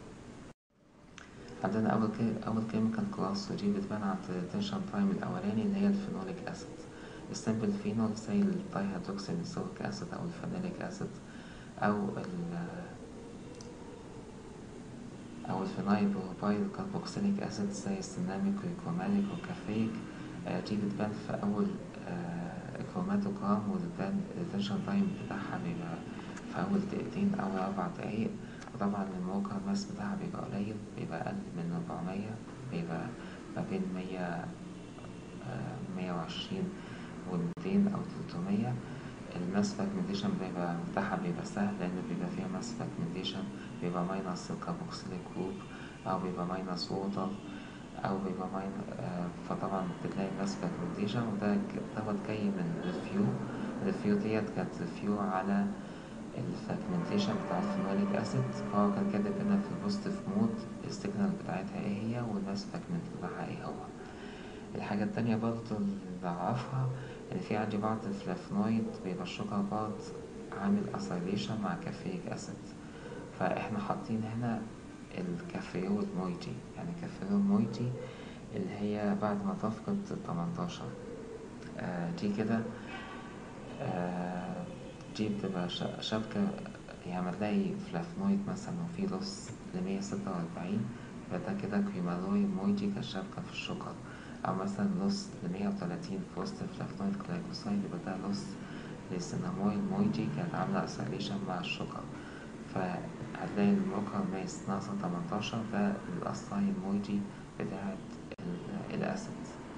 عندنا أول كي... أول كيميكال كلاس ودي بتبان عند التنشن تايم الأولاني اللي هي الفينوليك أسيد السمبل فينول زي الدايهيدروكسينيسوليك أسيد أو الفانيليك أسيد أو ال أو الفينايل بروبايل كاربوكسيليك أسيد زي السيناميك والكروماليك والكافيك آه، دي بتبان في أول آه، كروماتوجرام وبتبان التنشن تايم بتاعها بيبقى في أول دقيقتين أو أربع دقايق وطبعا الموقع الماس بتاعها بيبقى قليل بيبقى أقل من 400 بيبقى ما بين 100 مية وعشرين وميتين أو تلتمية الماس فراجمنتيشن بيبقى بتاعها بيبقى سهل لأن بيبقى فيها ماس فراجمنتيشن بيبقى ماينس الكاربوكسيليك جروب أو بيبقى ماينس ووتر أو بيبقى ماين آه فطبعا بتلاقي ماس فراجمنتيشن وده ك- دوت جاي من ريفيو الريفيو ديت كانت ريفيو على الفراجمنتيشن بتاع الفينوليك أسيد هو كان كاتب هنا في البوزيتيف مود السيجنال بتاعتها ايه هي والماس فراجمنت بتاعها ايه هو الحاجة التانية برضه اللي أعرفها إن في عندي بعض الفلافونويد بيبقى الشوجر بارد عامل أسايليشن مع كافييك أسيد فإحنا حاطين هنا الكافيول مويتي يعني كافيول مويتي اللي هي بعد ما تفقد 18 آه دي كده آه دي بتبقى شا- شبكة يعني لما تلاقي فلافونويد مثلا وفي لص لمية ستة وأربعين فده كده كريمالويد مويتي كشبكة في الشوكر أو مثلا لص لمية وتلاتين في وسط الفلافونويد جلايكوسايد يبقى ده لص للسينامويد مويتي كانت عاملة أسيليشن مع الشوكر فهتلاقي الموقع ماس ناقصة تمنتاشر ده الأسايل مويتي بتاعت ال- الأسيد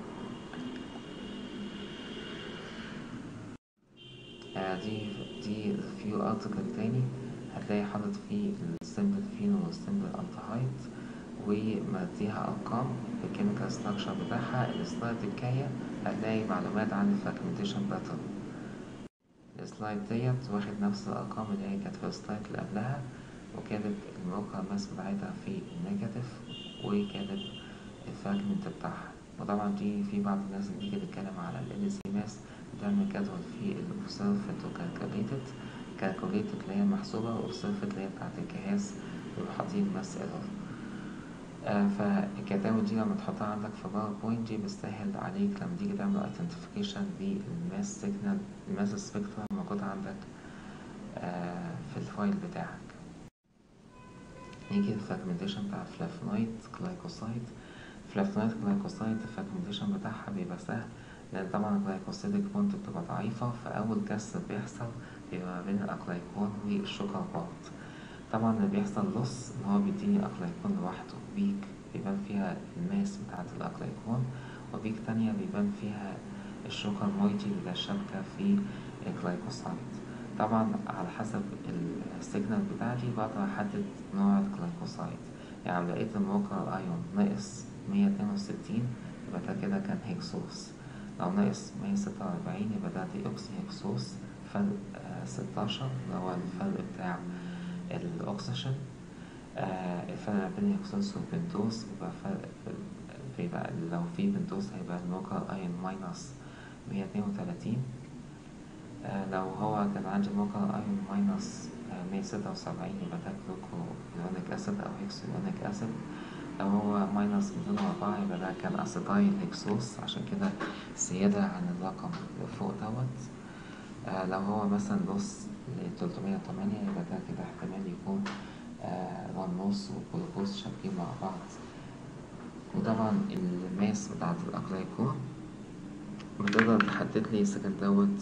آه، دي دي فيو ارتكل تاني هتلاقي حاطط فيه السمبل فينو والسمبل الدهايد ومديها أرقام الكيميكال ستراكشر بتاعها السلايد الجاية هتلاقي معلومات عن الفراجمنتيشن باترن السلايد ديت واخد نفس الأرقام اللي هي كانت في السلايد اللي قبلها وكاتب الموقع الماس بتاعتها في النيجاتيف وكاتب الفراجمنت بتاعها وطبعا دي في بعض الناس اللي تيجي تتكلم على ال LC ماس بتعمل جدول فيه ال observed و calculated calculated اللي هي محسوبة و observed اللي هي بتاعت الجهاز بيبقوا حاطين ماس ايرور آه فالجداول دي لما تحطها عندك في باوربوينت دي بتسهل عليك لما تيجي تعمل ايدنتيفيكيشن للماس سيجنال الماس سبيكترم موجود عندك آه في الفايل بتاعك نيجي الفراجمنتيشن بتاع الفلافونويد جلايكوسايد الفلافونويد جلايكوسايد الفراجمنتيشن بتاعها بيبقى سهل لأن طبعا الجلايكوسيدك بوند بتبقى ضعيفة فأول كسر بيحصل بيبقى ما بين الأكلايكون والشوكر بوند طبعا اللي بيحصل لص إن هو بيديني أكلايكون لوحده بيك بيبان فيها الماس بتاعة الأكلايكون وبيك تانية بيبان فيها الشوكر مويتي اللي هي شابكة في الجلايكوسايد طبعا على حسب السيجنال بتاعتي بقدر أحدد نوع الجلايكوسايد يعني لو لقيت الموقع الأيون ناقص مية اتنين وستين يبقى ده كده كان هيكسوس لو ناقص مية ستة وأربعين يبقى ده دي أوكسي هيكسوس فرق ستاشر اللي هو الفرق بتاع الأكسجين آه الفرق ما بين الهكسوس والبنتوز يبقى فرق بيبقى لو في بنتوز هيبقى الموقع الأيون ماينس مية اتنين وتلاتين آه لو هو كان عندي موقع ايون ماينس مية ستة وسبعين يبقى ده جلوكو يونيك اسيد او هيكسو يونيك اسيد لو هو ماينس ميتين وأربعة يبقى ده كان اسيتايل هيكسوس عشان كده زيادة عن الرقم اللي فوق دوت آه لو هو مثلا لص لتلتمية وتمانية يبقى ده كده احتمال يكون آه رنوس وجلوكوز شابكين مع بعض وطبعا الماس بتاعت الأكلايكون بتقدر تحدد لي إذا كان دوت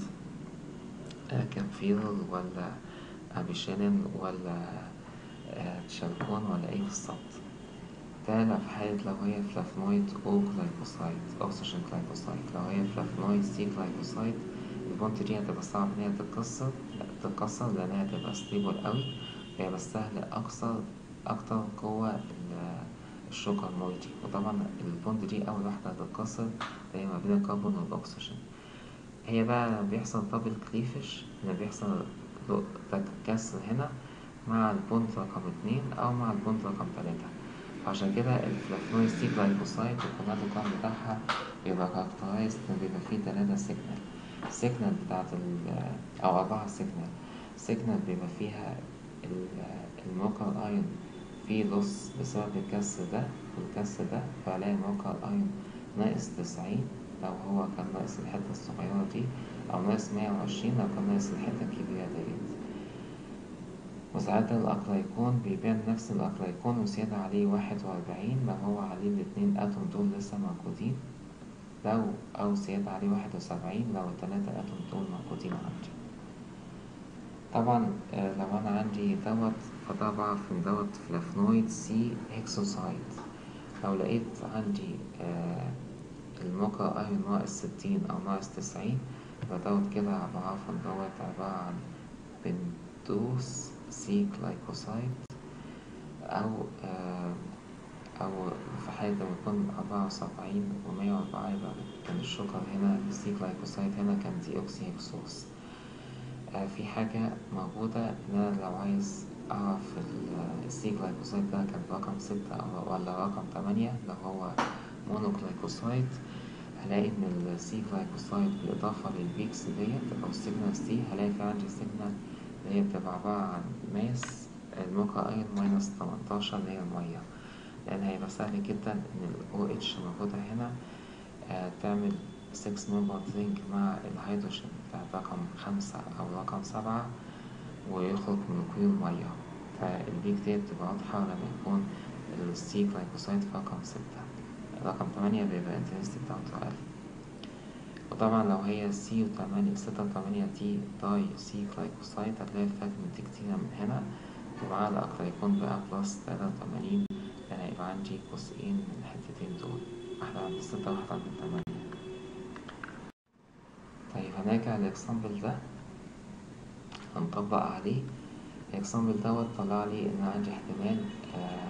آه كامفيرل ولا أبيشينين ولا آه تشالكون ولا ايه بالظبط ده في حالة لو هي فلافنويد أو جلايكوسايد أكسجين جلايكوسايد لو هي فلافنويد سي جلايكوسايد البونت دي هتبقى صعب إن هي تتكسر تتكسر لأنها هتبقى ستيبل قوي فهي بس سهل أكثر أكتر جوه الشوكر مويتي وطبعا البوند دي أول واحدة هتتكسر هي ما بين الكربون والأكسجين هي بقى لما بيحصل دبل كليفش إن بيحصل كسر هنا مع البوند رقم اتنين أو مع البوند رقم تلاتة فعشان كده الفلافنويد سي جلايكوسايد الكروماتوكون بتاعها بيبقى كاركترايزد إن بيبقى فيه تلاتة سيجنال السيجنال بتاعت ال أو أربعة سيجنال سيجنال بيبقى فيها الموقع الأيون فيه لص بسبب الكسر ده والكسر ده فألاقي موقع الأيون ناقص تسعين لو هو كان ناقص الحتة الصغيرة دي أو ناقص مية وعشرين لو كان ناقص الحتة الكبيرة ديت وساعات الأكلايكون بيبان نفس الأكلايكون وزيادة عليه واحد وأربعين لو هو عليه الاتنين أتوم دول لسه موجودين لو أو زيادة عليه واحد وسبعين لو التلاتة أتوم دول موجودين عندي طبعا لو أنا عندي دوت فده بعرف إن دوت فلافنويد سي هيكسوسايد لو لقيت عندي آه الموقع أيون ناقص ستين أو ناقص تسعين يبقى دوت كده بعرف إن دوت عبارة عن بنتوس سي جلايكوسايد أو آه أو في حالة لما يكون أربعة وسبعين ومية وأربعة يبقى كان الشوكر هنا السي جلايكوسايد هنا كان دي أوكسي هيكسوس آه في حاجة موجودة إن أنا لو عايز أعرف السي جلايكوسايد ده كان رقم ستة أو ولا رقم تمانية لو هو مونوجلايكوسايد هلاقي إن السي جلايكوسايد بالإضافة للبيكس ديت أو السيجنالز دي هلاقي في عندي سيجنال اللي هي بتبقى عبارة عن ماس الموقع أيون ماينس تمنتاشر اللي هي المية لأن هيبقى سهل جدا إن ال OH موجودة هنا آه تعمل 6 ممبر رينج مع الهيدروجين بتاع رقم خمسة أو رقم سبعة ويخرج مولكيول مية فالبيك ديت بتبقى واضحة لما يكون السي جلايكوسايد في رقم ستة رقم تمانية بيبقى الانتنسيتي بتاعته أقل وطبعا لو هي سي وتمانية ستة وتمانية دي داي سي جلايكوسايد هتلاقي الفراجمنت كتيرة من هنا ومع الأكلايكون بقى بلس تلاتة وتمانين يعني هيبقى عندي جزئين من الحتتين دول واحدة عند الستة وواحدة عند التمانية طيب هنرجع للإكزامبل ده هنطبق عليه الإكزامبل دوت طلع لي إن عندي احتمال آه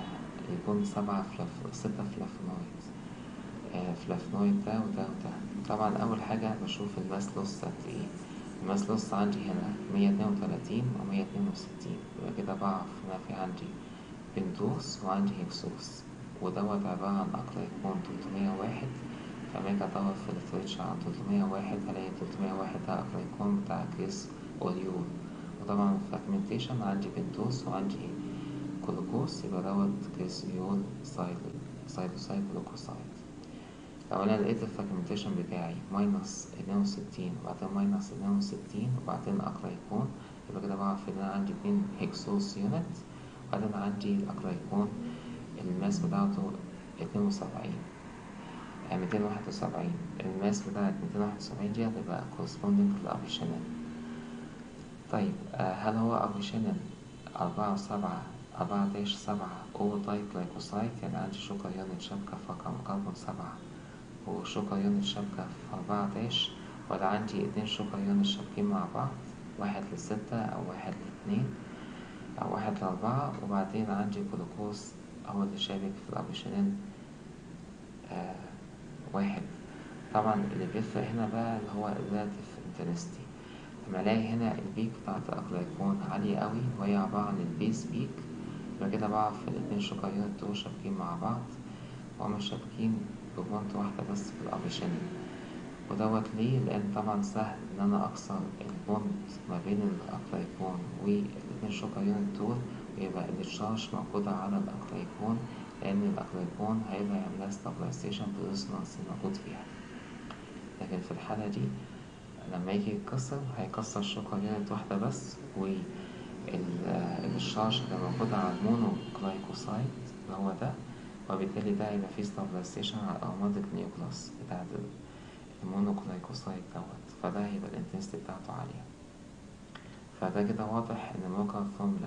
يكون سبعة فلاف ستة فلافونويد آه، فلافونويد ده وده وده طبعا أول حاجة بشوف الماس لوس قد ايه الماس لوس عندي هنا مية اتنين وتلاتين ومية اتنين وستين يبقى كده بعرف هنا في عندي بنتوس وعندي هكسوس ودوت عبارة عن أقل يكون تلتمية واحد فلما أجي أدور في الليتريتشر عن تلتمية واحد هلاقي تلتمية واحد ده أقل يكون بتاع كريس أوليول وطبعا الفراجمنتيشن عندي بنتوس وعندي جلوكوز يبقى دوت كريسيول سايل سايلوسايد جلوكوسايد لو أنا لقيت الفراجمنتيشن بتاعي ماينس اتنين وستين وبعدين ماينس اتنين وستين وبعدين أقل يكون يبقى كده بعرف إن أنا عندي اتنين هكسوس يونت وبعدين عندي الأقل يكون الماس بتاعته اتنين وسبعين ميتين واحد وسبعين الماس بتاعت ميتين واحد وسبعين دي هتبقى corresponding للأبيشنال طيب آه، هل هو أبيشنال أربعة وسبعة أربعة داش سبعة أو تايب جلايكوسايد يعني عندي شوكر يونت شبكة في رقم كربون سبعة وشوكر يونت شبكة في أربعة داش ولا عندي اتنين شوكر يونت شابكين مع بعض واحد لستة أو واحد لاتنين أو واحد لأربعة وبعدين عندي جلوكوز هو اللي شابك في الأبيشنال آه واحد طبعا اللي بيفرق هنا بقى اللي هو الريلاتيف انتنستي لما الاقي هنا البيك بتاعت الأكلايكون عالية قوي وهي عبارة عن البيس بيك يبقى كده بعرف الاتنين شوكريات دول شابكين مع بعض وهما شابكين ببونت واحدة بس في الأبيشنال ودوت ليه؟ لأن طبعا سهل إن أنا أكسر البوند ما بين الأكلايكون والاتنين شوكريات دول ويبقى التشارج موجودة على الأكلايكون لأن الأكلايكون هيبقى يعملها ستابلايزيشن بالريزونانس الموجود فيها لكن في الحالة دي لما يجي يتكسر هيكسر شوكة يونت واحدة بس والشارج اللي موجودة على المونو جلايكوسايد اللي هو ده وبالتالي ده هيبقى فيه ستابلايزيشن على الأرماديك نيوكلاس بتاعت المونو جلايكوسايد دوت فده هيبقى الانتنسيتي بتاعته عالية فده كده واضح إن موقع الفورمولا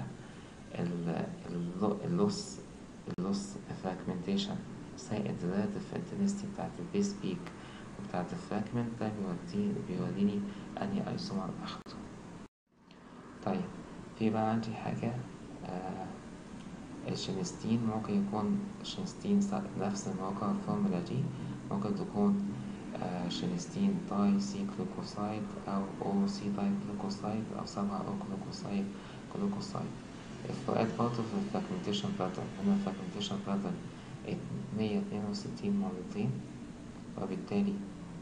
اللوس اللوس فراجمنتيشن زائد الريلاتيف انتنسيتي بتاعت البيس بيك وبتاعت الفراجمنت ده بيودي بيوريني أنهي أيسومر أخده طيب في بقى عندي حاجة آه الشنستين ممكن يكون شنستين نفس الموقع الفورمولا دي ممكن تكون آه شنستين تاي سي جلوكوسايد أو أو سي تاي جلوكوسايد أو سبعة أو جلوكوسايد جلوكوسايد الفروقات برضه في الفراجمنتيشن باترن هنا الفراجمنتيشن باترن مية اتنين وستين مرتين وبالتالي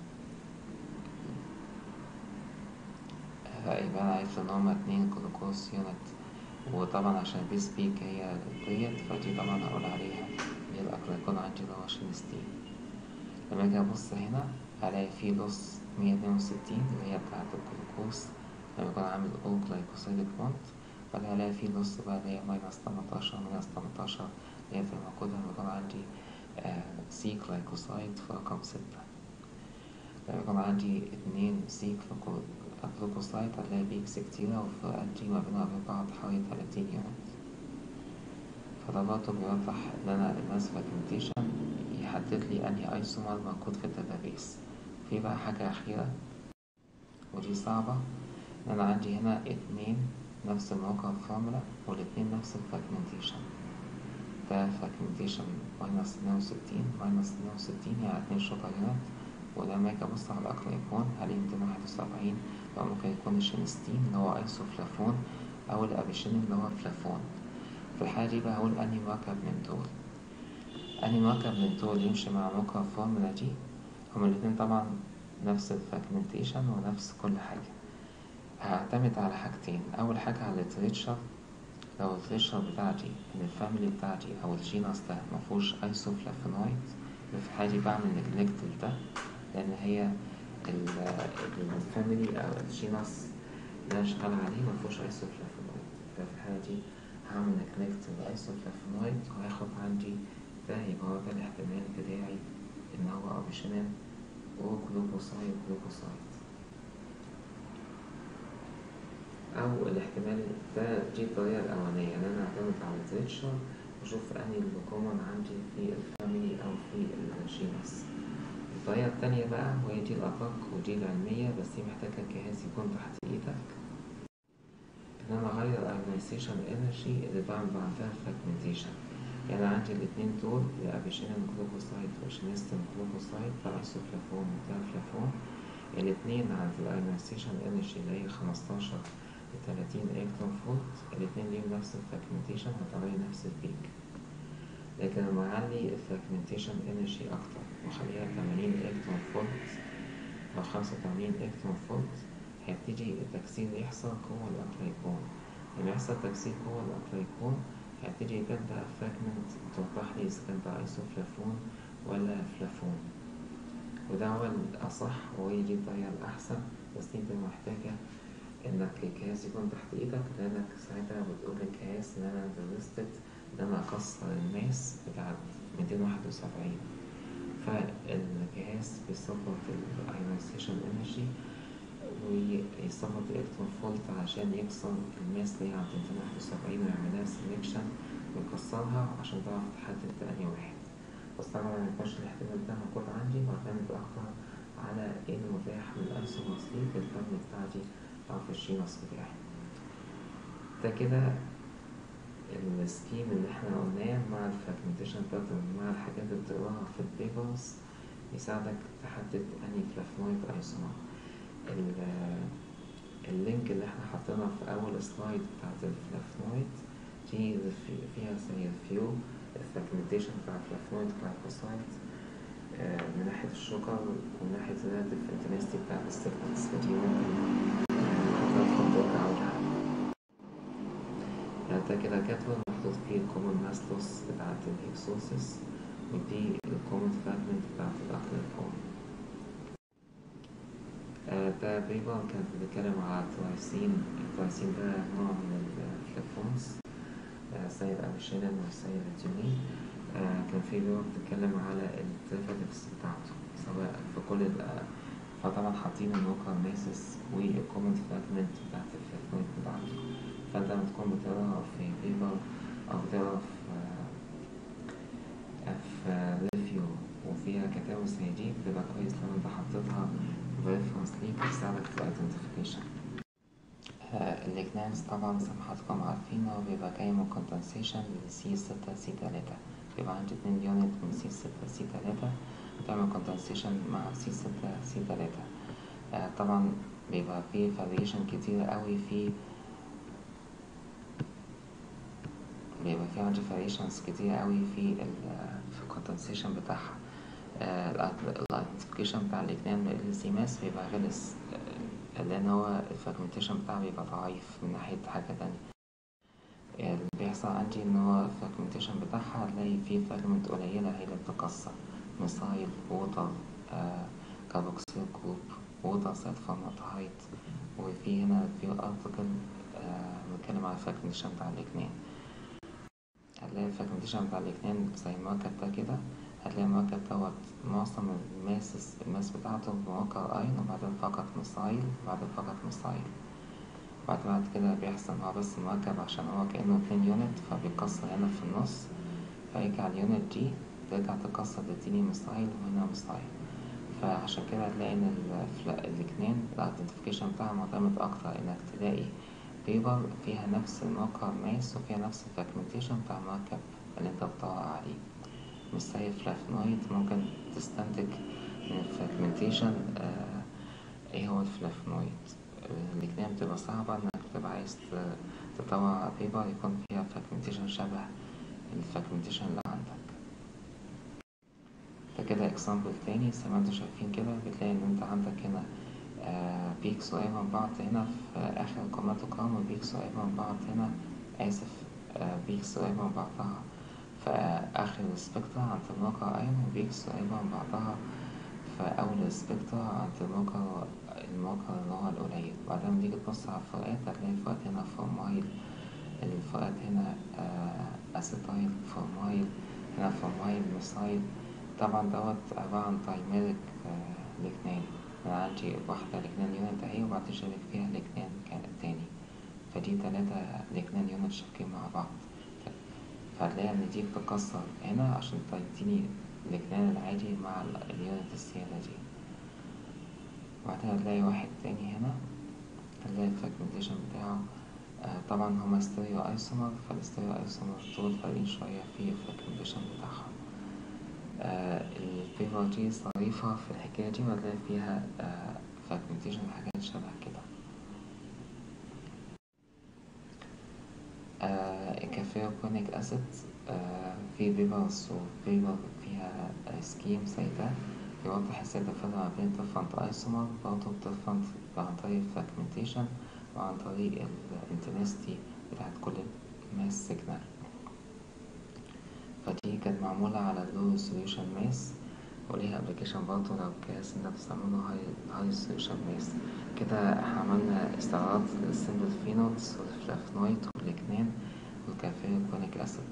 يبقى أنا عرفت إن هما اتنين جلوكوز يونت وطبعا عشان بيس بيك هي ديت فدي طبعا هقول عليها هي الأكلايكون عندي اللي هو شينستين لما أجي أبص هنا هلاقي فيه لص مية اتنين وستين اللي هي بتاعة الجلوكوز لما يكون عامل أو جلايكوسيدك بوند ولا هلاقي فيه لص بقى اللي هي ماينس تمنتاشر ماينس تمنتاشر اللي هي في الموجودة لما يكون عندي آه سي جلايكوسايد في رقم ستة لما يكون عندي اتنين سي جلوكوسايد هتلاقي بيكس كتيرة والفروقات دي ما بينها وبين بعض حوالي تلاتين يونت فده برضه بيوضح إن أنا الماس فراجمنتيشن يحدد لي أنهي أيسومر موجود في الداتابيس في بقى حاجة أخيرة ودي صعبة إن أنا عندي هنا اتنين نفس الموقع الفورمولا والاتنين نفس الفراجمنتيشن ده فراجمنتيشن ماينس اتنين وستين ماينس اتنين وستين يعني اتنين شوكر يونت ولما اجي ابص على الاكلايكون هلاقي ميتين واحد وسبعين يبقى ممكن يكون الشينستين اللي هو ايسوفلافون او الابيشين اللي هو فلافون في الحالة دي بقى هقول انهي مركب من دول انهي مركب من دول يمشي مع موقع الفورمولا دي هما الاتنين طبعا نفس الفراجمنتيشن ونفس كل حاجة هعتمد على حاجتين اول حاجة على الليتريتشر لو الليتريتشر بتاعتي ان الفاميلي بتاعتي او الجينس ده مفهوش ايسوفلافونويد في الحالة دي بعمل نجلكت لده لأن هي الفاميلي أو الجينس اللي أنا شغال عليه مفهوش ايسوفلافونويد ففي الحالة دي هعمل نجلكت للايسوفلافونويد وهاخد عندي ده يبقى هو ده الاحتمال بتاعي إن هو أبيشنال وجلوكوسايد جلوكوسايد أو الاحتمال ده دي الطريقة الأولانية إن أنا أعتمد على التريتشر وأشوف أنهي الكومن عندي في الفاميلي أو في الجينس الطريقة التانية بقى وهي دي الأدق ودي العلمية بس دي محتاجة جهاز يكون تحت إيدك إن أنا أغير الأيونيزيشن إنرجي اللي بعمل بعدها فراجمنتيشن يعني عندي الاتنين دول الأبيشينين جلوكوسايد وشنستين جلوكوسايد ده ايسوفلافون وده فلافون الاتنين عند الايونيزيشن انرجي اللي هي خمستاشر لتلاتين الكترون فولت الاتنين ليهم نفس الفراجمنتيشن هتعملي نفس البيك لكن لما أعلي الفراجمنتيشن انرجي أكتر وأخليها تمانين الكترون فولت أو خمسة وتمانين الكترون فولت هيبتدي التكسير يحصل جوه الأكليكون لما يحصل تكسير جوه الأكليكون هيبتدي يبدأ فراجمنت توضح لي إذا كان ده ايسوفلافون ولا فلافون وده هو الأصح وهي دي الطريقة الأحسن بس دي انت محتاجة إنك الجهاز يكون تحت إيدك لأنك ساعتها بتقول للجهاز إن أنا انترستد إن أنا أكسر الماس بتاعت ميتين واحد وسبعين فالجهاز بيظبط الايونيزيشن انرجي ويظبط الالكترون فولت عشان يكسر الماس اللي هي عند ميتين واحد وسبعين ويعملها سلكشن ويكسرها عشان تعرف تحدد ده أنهي واحد بس طبعا مينفعش الاحتمال ده موجود عندي معتمد أكتر على ايه المتاح من الأيسوموسليت الفرد بتاعتي أو في الشينوس بتاعي ده كده السكيم اللي احنا قلناه مع الفراجمنتيشن باترن مع الحاجات اللي بتقراها في البيبرز يساعدك تحدد أنهي فلافنويد ايسومر اللينك اللي احنا حاطينها في أول سلايد بتاعت الفلافنويد دي فيها زي الفيو الفراجمنتيشن بتاع الفلافنويد جلايكوسايد من ناحية الشوكر ومن ناحية الريلاتيف انتنستي بتاع السيكونس فدي ممكن ندخل نرجع عليها يعني ده كده جدول محطوط فيه الكومن ماس لوس بتاعت الهكسوسيس ودي الكومن فراجمنت بتاعت الأكليكون ده بيبر كان بيتكلم على الترايسين الترايسين ده نوع من الفلافونز زي الأبيشينين وزي التيونين كان في بيبر بتتكلم على الديريفاتيفز بتاعته سواء في كل فطبعا حاطين النوكر ماسس والكومنت فراجمنت بتاعت الفلافونيد بتاعته فانت لما تكون بتقراها في بيبر أو بتقرا في في ريفيو وفيها كتاوي زي دي بتبقى كويس لو انت حطيتها ريفرنس ليك تساعدك في الايدنتيفيكيشن الإجنانس طبعا زي ما حضراتكم عارفين هو بيبقى جاي من كوندنسيشن لسي ستة سي تلاتة بيبقى عندي اتنين يونت من سي ستة سي تلاتة بتعمل كوندنسيشن مع سي ستة سي تلاتة آه طبعا بيبقى فيه فاريشن كتير قوي في بيبقى فيه عندي فاريشنز كتير قوي في ال في الكوندنسيشن بتاعها الايدنتيفيكيشن بتاع الاتنين من ال سي ماس بيبقى غلس لأن هو الفراجمنتيشن بتاعه بيبقى ضعيف من ناحية حاجة تانية اللي بيحصل عندي إن هو الفراجمنتيشن بتاعها هتلاقي فيه فراجمنت قليلة هي اللي بتكسر ميثايل ووتر آه كاربوكسيل جروب ووتر سايد فورمالدهايد وفي هنا في ارتكل آه بيتكلم على الفراجمنتيشن بتاع الاتنين هتلاقي الفراجمنتيشن بتاع الاتنين زي المركب ده كده هتلاقي المركب دوت معظم الماسس الماس بتاعته بموقع اين وبعدين فقط ميثايل وبعدين فقط ميثايل بعد بعد كده بيحصل هو بس مركب عشان هو كأنه اتنين يونت فبيكسر هنا في النص فيرجع اليونت دي ترجع تكسر تديني ميثايل وهنا ميثايل فعشان كده هتلاقي ان الاتنين الايدنتيفيكيشن بتاعها معتمد اكتر انك تلاقي بيبر فيها نفس الموقع ماس وفيها نفس الفراجمنتيشن بتاع المركب اللي انت بتدور عليه مش زي الفلافنويد ممكن تستنتج من الفراجمنتيشن آه ايه هو الفلافنويد الاتنين بتبقى صعبة انك بتبقى عايز تدور على بيبر يكون فيها فراجمنتيشن شبه الفراجمنتيشن اللي عندك ده كده اكزامبل تاني زي ما انتوا شايفين كده بتلاقي ان انت عندك هنا آه بيكس قريبة من بعض هنا في اخر الكروماتوجرام وبيكس قريبة من بعض هنا اسف آه بيكس قريبة من بعضها في آخر السبكترا عند الموقع أين وبيكس قريبة من بعضها في أول السبكترا عند الموقع الموقع اللي هو القليل بعدين تيجي تبص على الفروقات هتلاقي الفروقات هنا فورمايل الفروقات هنا آه أسيتايل فورمايل هنا فورمايل ميثايل طبعا دوت عبارة عن تايميريك آه لجنان أنا عندي واحدة لجنان يونت أهي وبعدين شابك فيها لجنان كانت تاني فدي تلاتة لجنان يونت شابكين مع بعض فهتلاقي إن دي بتكسر هنا عشان تديني الجنان العادي مع اليونت الزيادة دي وبعدين هتلاقي واحد تاني هنا هتلاقي الفراجمنتيشن بتاعه آه، طبعا هما ستيريو ايسومر فالستيريو ايسومر دول فارقين شوية في الفريكونديشن بتاعهم آه، البيبر دي ظريفة في الحكاية دي وهتلاقي فيها فراجمنتيشن وحاجات شبه كده الكافيوكونيك أسيد في بيبرز وبيبر فيها سكيم زي ده بيوضح ازاي التفاعل ما بين different ايسومر برضه different عن طريق الفراجمنتيشن وعن طريق الانتنستي بتاعت كل ماس سيجنال فدي كانت معمولة على اللو ريزوليوشن ماس وليها ابلكيشن برضه لو الجهاز انت بتستعمله هاي هاي ريزوليوشن ماس كده احنا عملنا استعراض للسيمبل فينولز والفلافنويد والليجنان والكافيوكونيك أسيد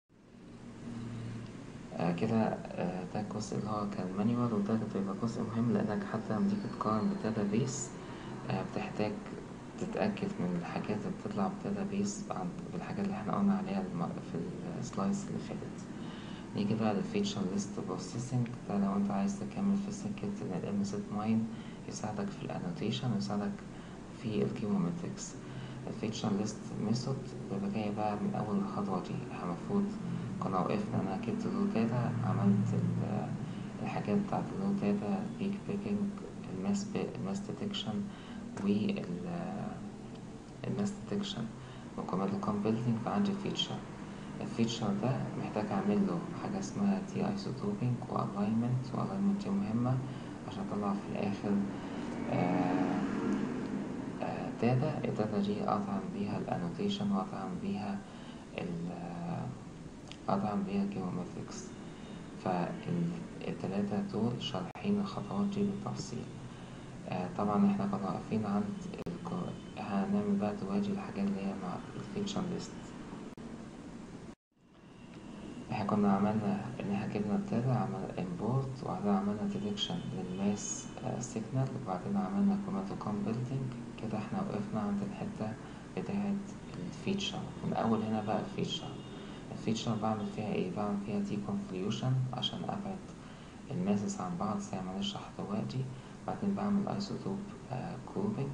آه كده آه ده الجزء اللي هو كان مانيوال وده بيبقى جزء مهم لأنك حتى لما تيجي تقارن بالداتا بيس آه بتحتاج تتأكد من الحاجات اللي بتطلع بالداتا بيس بالحاجات اللي احنا قلنا عليها في السلايدز اللي فاتت نيجي بقى للفيتشر ليست بروسيسنج ده لو انت عايز تكمل في سكة ان الام سيت ماين يساعدك في الانوتيشن ويساعدك في الكيمومتريكس الفيتشر ليست ميثود بيبقى جاي بقى من أول الخطوة دي احنا المفروض كنا وقفنا أنا جبت اللو داتا عملت الحاجات بتاعت اللو داتا بيك بيكينج الماس الماس ديتكشن وال الماس ديتكشن وكمان كوم بيلدينج فعندي فيتشر الفيتشر ده محتاج أعمل له حاجة اسمها تي ايسوتوبينج والاينمنت والاينمنت دي مهمة عشان أطلع في الآخر آه داتا الداتا دي أطعم بيها الانوتيشن وأطعم بيها ال أطعم بيها الجيومتريكس فالتلاتة دول شارحين الخطوات دي بالتفصيل آه طبعا احنا كنا واقفين عند الكو... هنعمل بقى دلوقتي الحاجات اللي هي مع الفيكشن ليست احنا كنا عملنا ان احنا جبنا الداتا عملنا امبورت وبعدين عملنا ديتكشن للماس سيجنال وبعدين عملنا كروماتوكوم بيلدينج كده احنا وقفنا عند الحتة بتاعة الفيتشر من أول هنا بقى الفيتشر الفيتشر بعمل فيها ايه بعمل فيها دي كونفليوشن عشان أبعد الماسس عن بعض زي ما نشرح دلوقتي بعدين بعمل ايسوتوب كوبينج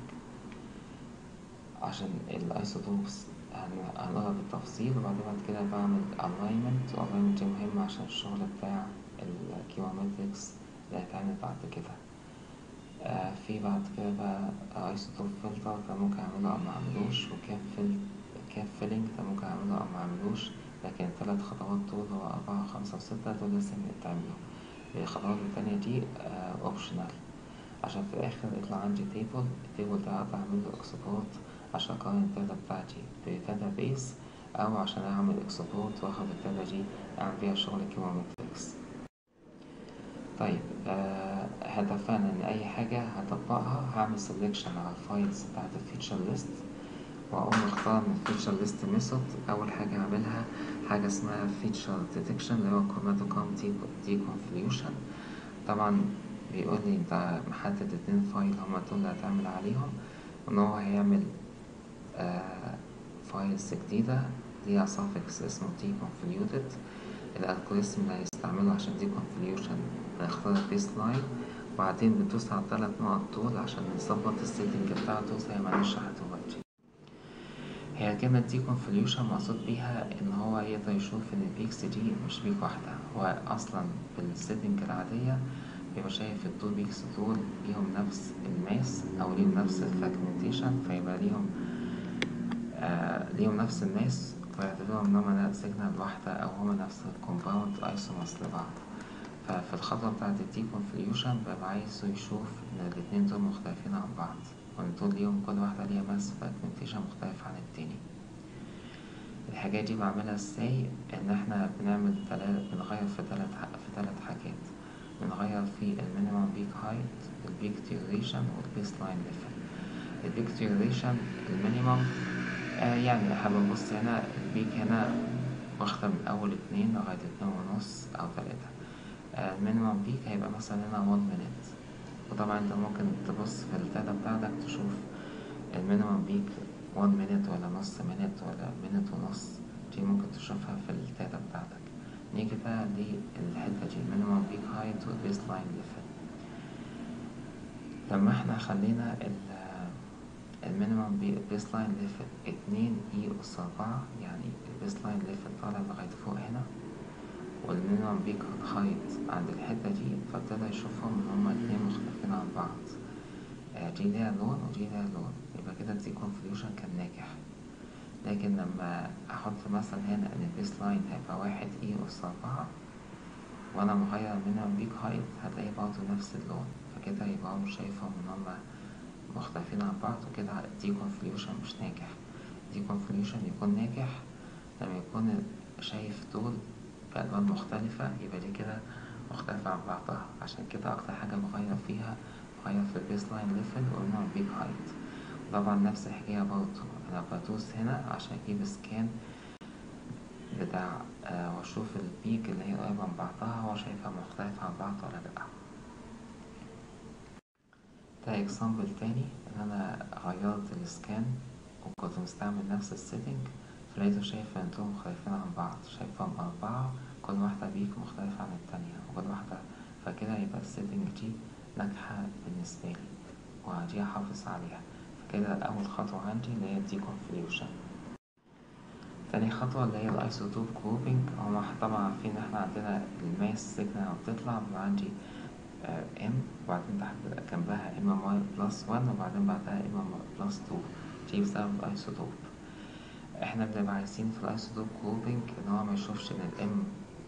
عشان الايسوتوبس هنقرا بالتفصيل وبعدين بعد كده بعمل alignment alignment دي مهمة عشان الشغل بتاع الكيومتريكس اللي هيتعمل بعد كده آه في بعد كده بقى ايسوتوب فلتر ده ممكن اعمله او معملوش وكاب فيل كاب فيلينج ده ممكن اعمله او معملوش لكن التلات خطوات دول هو أربعة خمسة وستة دول لازم يتعملوا الخطوات التانية دي اوبشنال آه عشان في الآخر يطلع عندي تيبل التيبل ده أقدر أعمل له اكسبورت عشان أقارن الداتا بتاعتي بداتا بيس أو عشان أعمل اكسبورت وآخد الداتا دي أعمل بيها شغل كيومتريكس طيب آه هتفقنا ان اي حاجة هطبقها هعمل سelection على الفايلز بتاعت الفيتشر ليست واقوم اختار من الفيتشر ليست ميثود اول حاجة اعملها حاجة اسمها فيتشر ديتكشن اللي هو كروماتوكوم دي كونفليوشن طبعا بيقول لي انت محدد اتنين فايل هما دول اللي هتعمل عليهم وان هو هيعمل آه فايلز جديدة ليها suffix اسمه دي convoluted الالجوريثم اللي هيستعمله عشان دي convolution بنختار البيس لاين وبعدين بندوس على التلات نقط دول عشان نظبط السيتنج بتاعته زي ما هنشرح دلوقتي هي كلمة دي convolution مقصود بيها إن هو يقدر يشوف إن البيكس دي مش بيك واحدة هو أصلا بالسيتنج العادية بيبقى شايف التو بيكس دول ليهم نفس الماس أو ليهم نفس الفراجمنتيشن فيبقى ليهم آه ليهم نفس الماس ويعتبرهم إن هما سيجنال واحدة أو هما نفس الكومباوند ايسومرز لبعض ففي الخطوة بتاعة الدي كونفليوشن ببقى عايزه يشوف إن الاتنين دول مختلفين عن بعض وإن دول ليهم كل واحدة ليها ماس فراجمنتيشن مختلف عن التاني الحاجات دي بعملها ازاي إن احنا بنعمل تلات بنغير في تلات في تلات حاجات بنغير في المينيمم بيك هايت البيك ديوريشن والبيس لاين ليفل البيك ديوريشن المينيمم آه يعني احنا بنبص هنا البيك هنا واخدة من أول اتنين لغاية اتنين ونص أو تلاتة المينيمم بيك هيبقى مثلا هنا 1 minute وطبعا انت ممكن تبص في الداتا بتاعتك تشوف المينيمم بيك 1 minute ولا نص minute ولا minute ونص دي ممكن تشوفها في الداتا بتاعتك نيجي بقى للحتة دي المينيمم بيك هايت والبيس لاين ليفل لما احنا خلينا المينيمم بيس لاين ليفل اتنين اي اس اربعة يعني البيس لاين ليفل طالع لغاية فوق هنا والمينيمم بيك هايت عند الحتة دي فابتدى يشوفهم ان هما اتنين مختلفين عن بعض آه، دي ليها لون ودي ليها لون يبقى كده الدي كونفليوشن كان ناجح لكن لما احط مثلا هنا ان البيس لاين هيبقى واحد اي اس اربعة وانا مغير المينيمم بيك هايت هتلاقي برضه نفس اللون فكده يبقى هو مش شايفهم ان هما مختلفين عن بعض وكده دي كونفليوشن مش ناجح دي كونفليوشن يكون ناجح لما يكون شايف دول بألوان مختلفة يبقى دي كده مختلفة عن بعضها عشان كده أكتر حاجة بغير فيها بغير في البيس لاين ليفل وإنه بيج هايت طبعا نفس الحكاية برضه أنا بدوس هنا عشان أجيب سكان بتاع آه وأشوف البيك اللي هي قريبة من بعضها هو شايفها مختلفة عن بعض ولا لأ ده اكزامبل تاني إن أنا غيرت السكان وكنت مستعمل نفس السيتنج فلقيته شايف إن دول مختلفين عن بعض شايفهم أربعة كل واحدة بيك مختلفة عن التانية وكل واحدة فكده يبقى السيتنج دي ناجحة بالنسبة لي ودي هحافظ عليها فكده أول خطوة عندي اللي هي دي كونفليوشن تاني خطوة اللي هي الايسوتوب جروبينج هما طبعا عارفين ان احنا عندنا الماس سيجنال بتطلع بيبقى عندي ام وبعدين تحت جنبها ام بلس وان وبعدين بعدها ام بلس تو دي بسبب الايسوتوب احنا بنبقى عايزين في الايسوتوب جروبينج ان هو ما يشوفش ان الام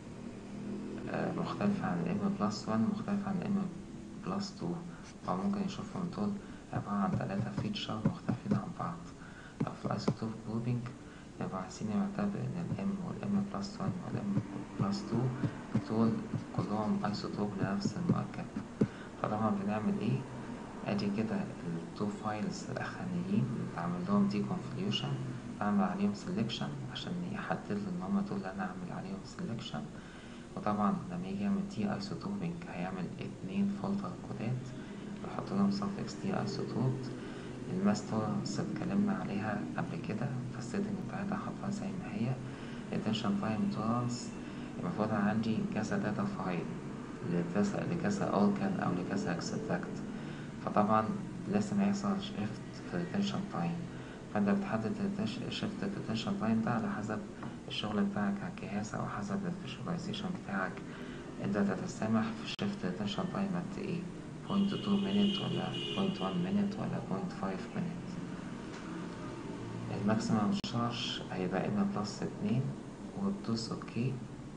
مختلفة عن الام بلس وان مختلفة عن الام بلس تو فهو ممكن يشوفهم دول عبارة عن تلاتة فيتشر مختلفين عن بعض طب في الايسوتوب جروبينج نبقى عايزين نعتبر ان الام والام بلس وان والام بلس تو دول كلهم ايسوتوب لنفس المركب فطبعا بنعمل ايه ادي كده التو فايلز الاخرانيين بتعمل لهم دي كونفليوشن بعمل عليهم سيلكشن عشان يحدد لي ان هما دول اللي انا اعمل عليهم سيلكشن وطبعا لما يجي يعمل دي ايسوتوبينج هيعمل اتنين فولدر كودات بحط لهم suffix دي ايسوتوب الماس تولرنس اتكلمنا عليها قبل كده فالسيتنج بتاعتها حطها زي ما هي attention time tolerance المفروض أنا عندي كذا داتا فايل لكذا لكذا أوركان أو لكذا اكستراكت فطبعا لازم يحصل شيفت في الاتنشن تايم فانت بتحدد شيفت الاتنشن تايم ده على حسب الشغل بتاعك على الجهاز أو حسب الفيجواليزيشن بتاعك انت تتسامح في شيفت الاتنشن تايم قد ايه 0.2 minute ولا 0.1 minute ولا 0.5 minute الماكسيمم شارج هيبقى اما بلس اتنين وتدوس اوكي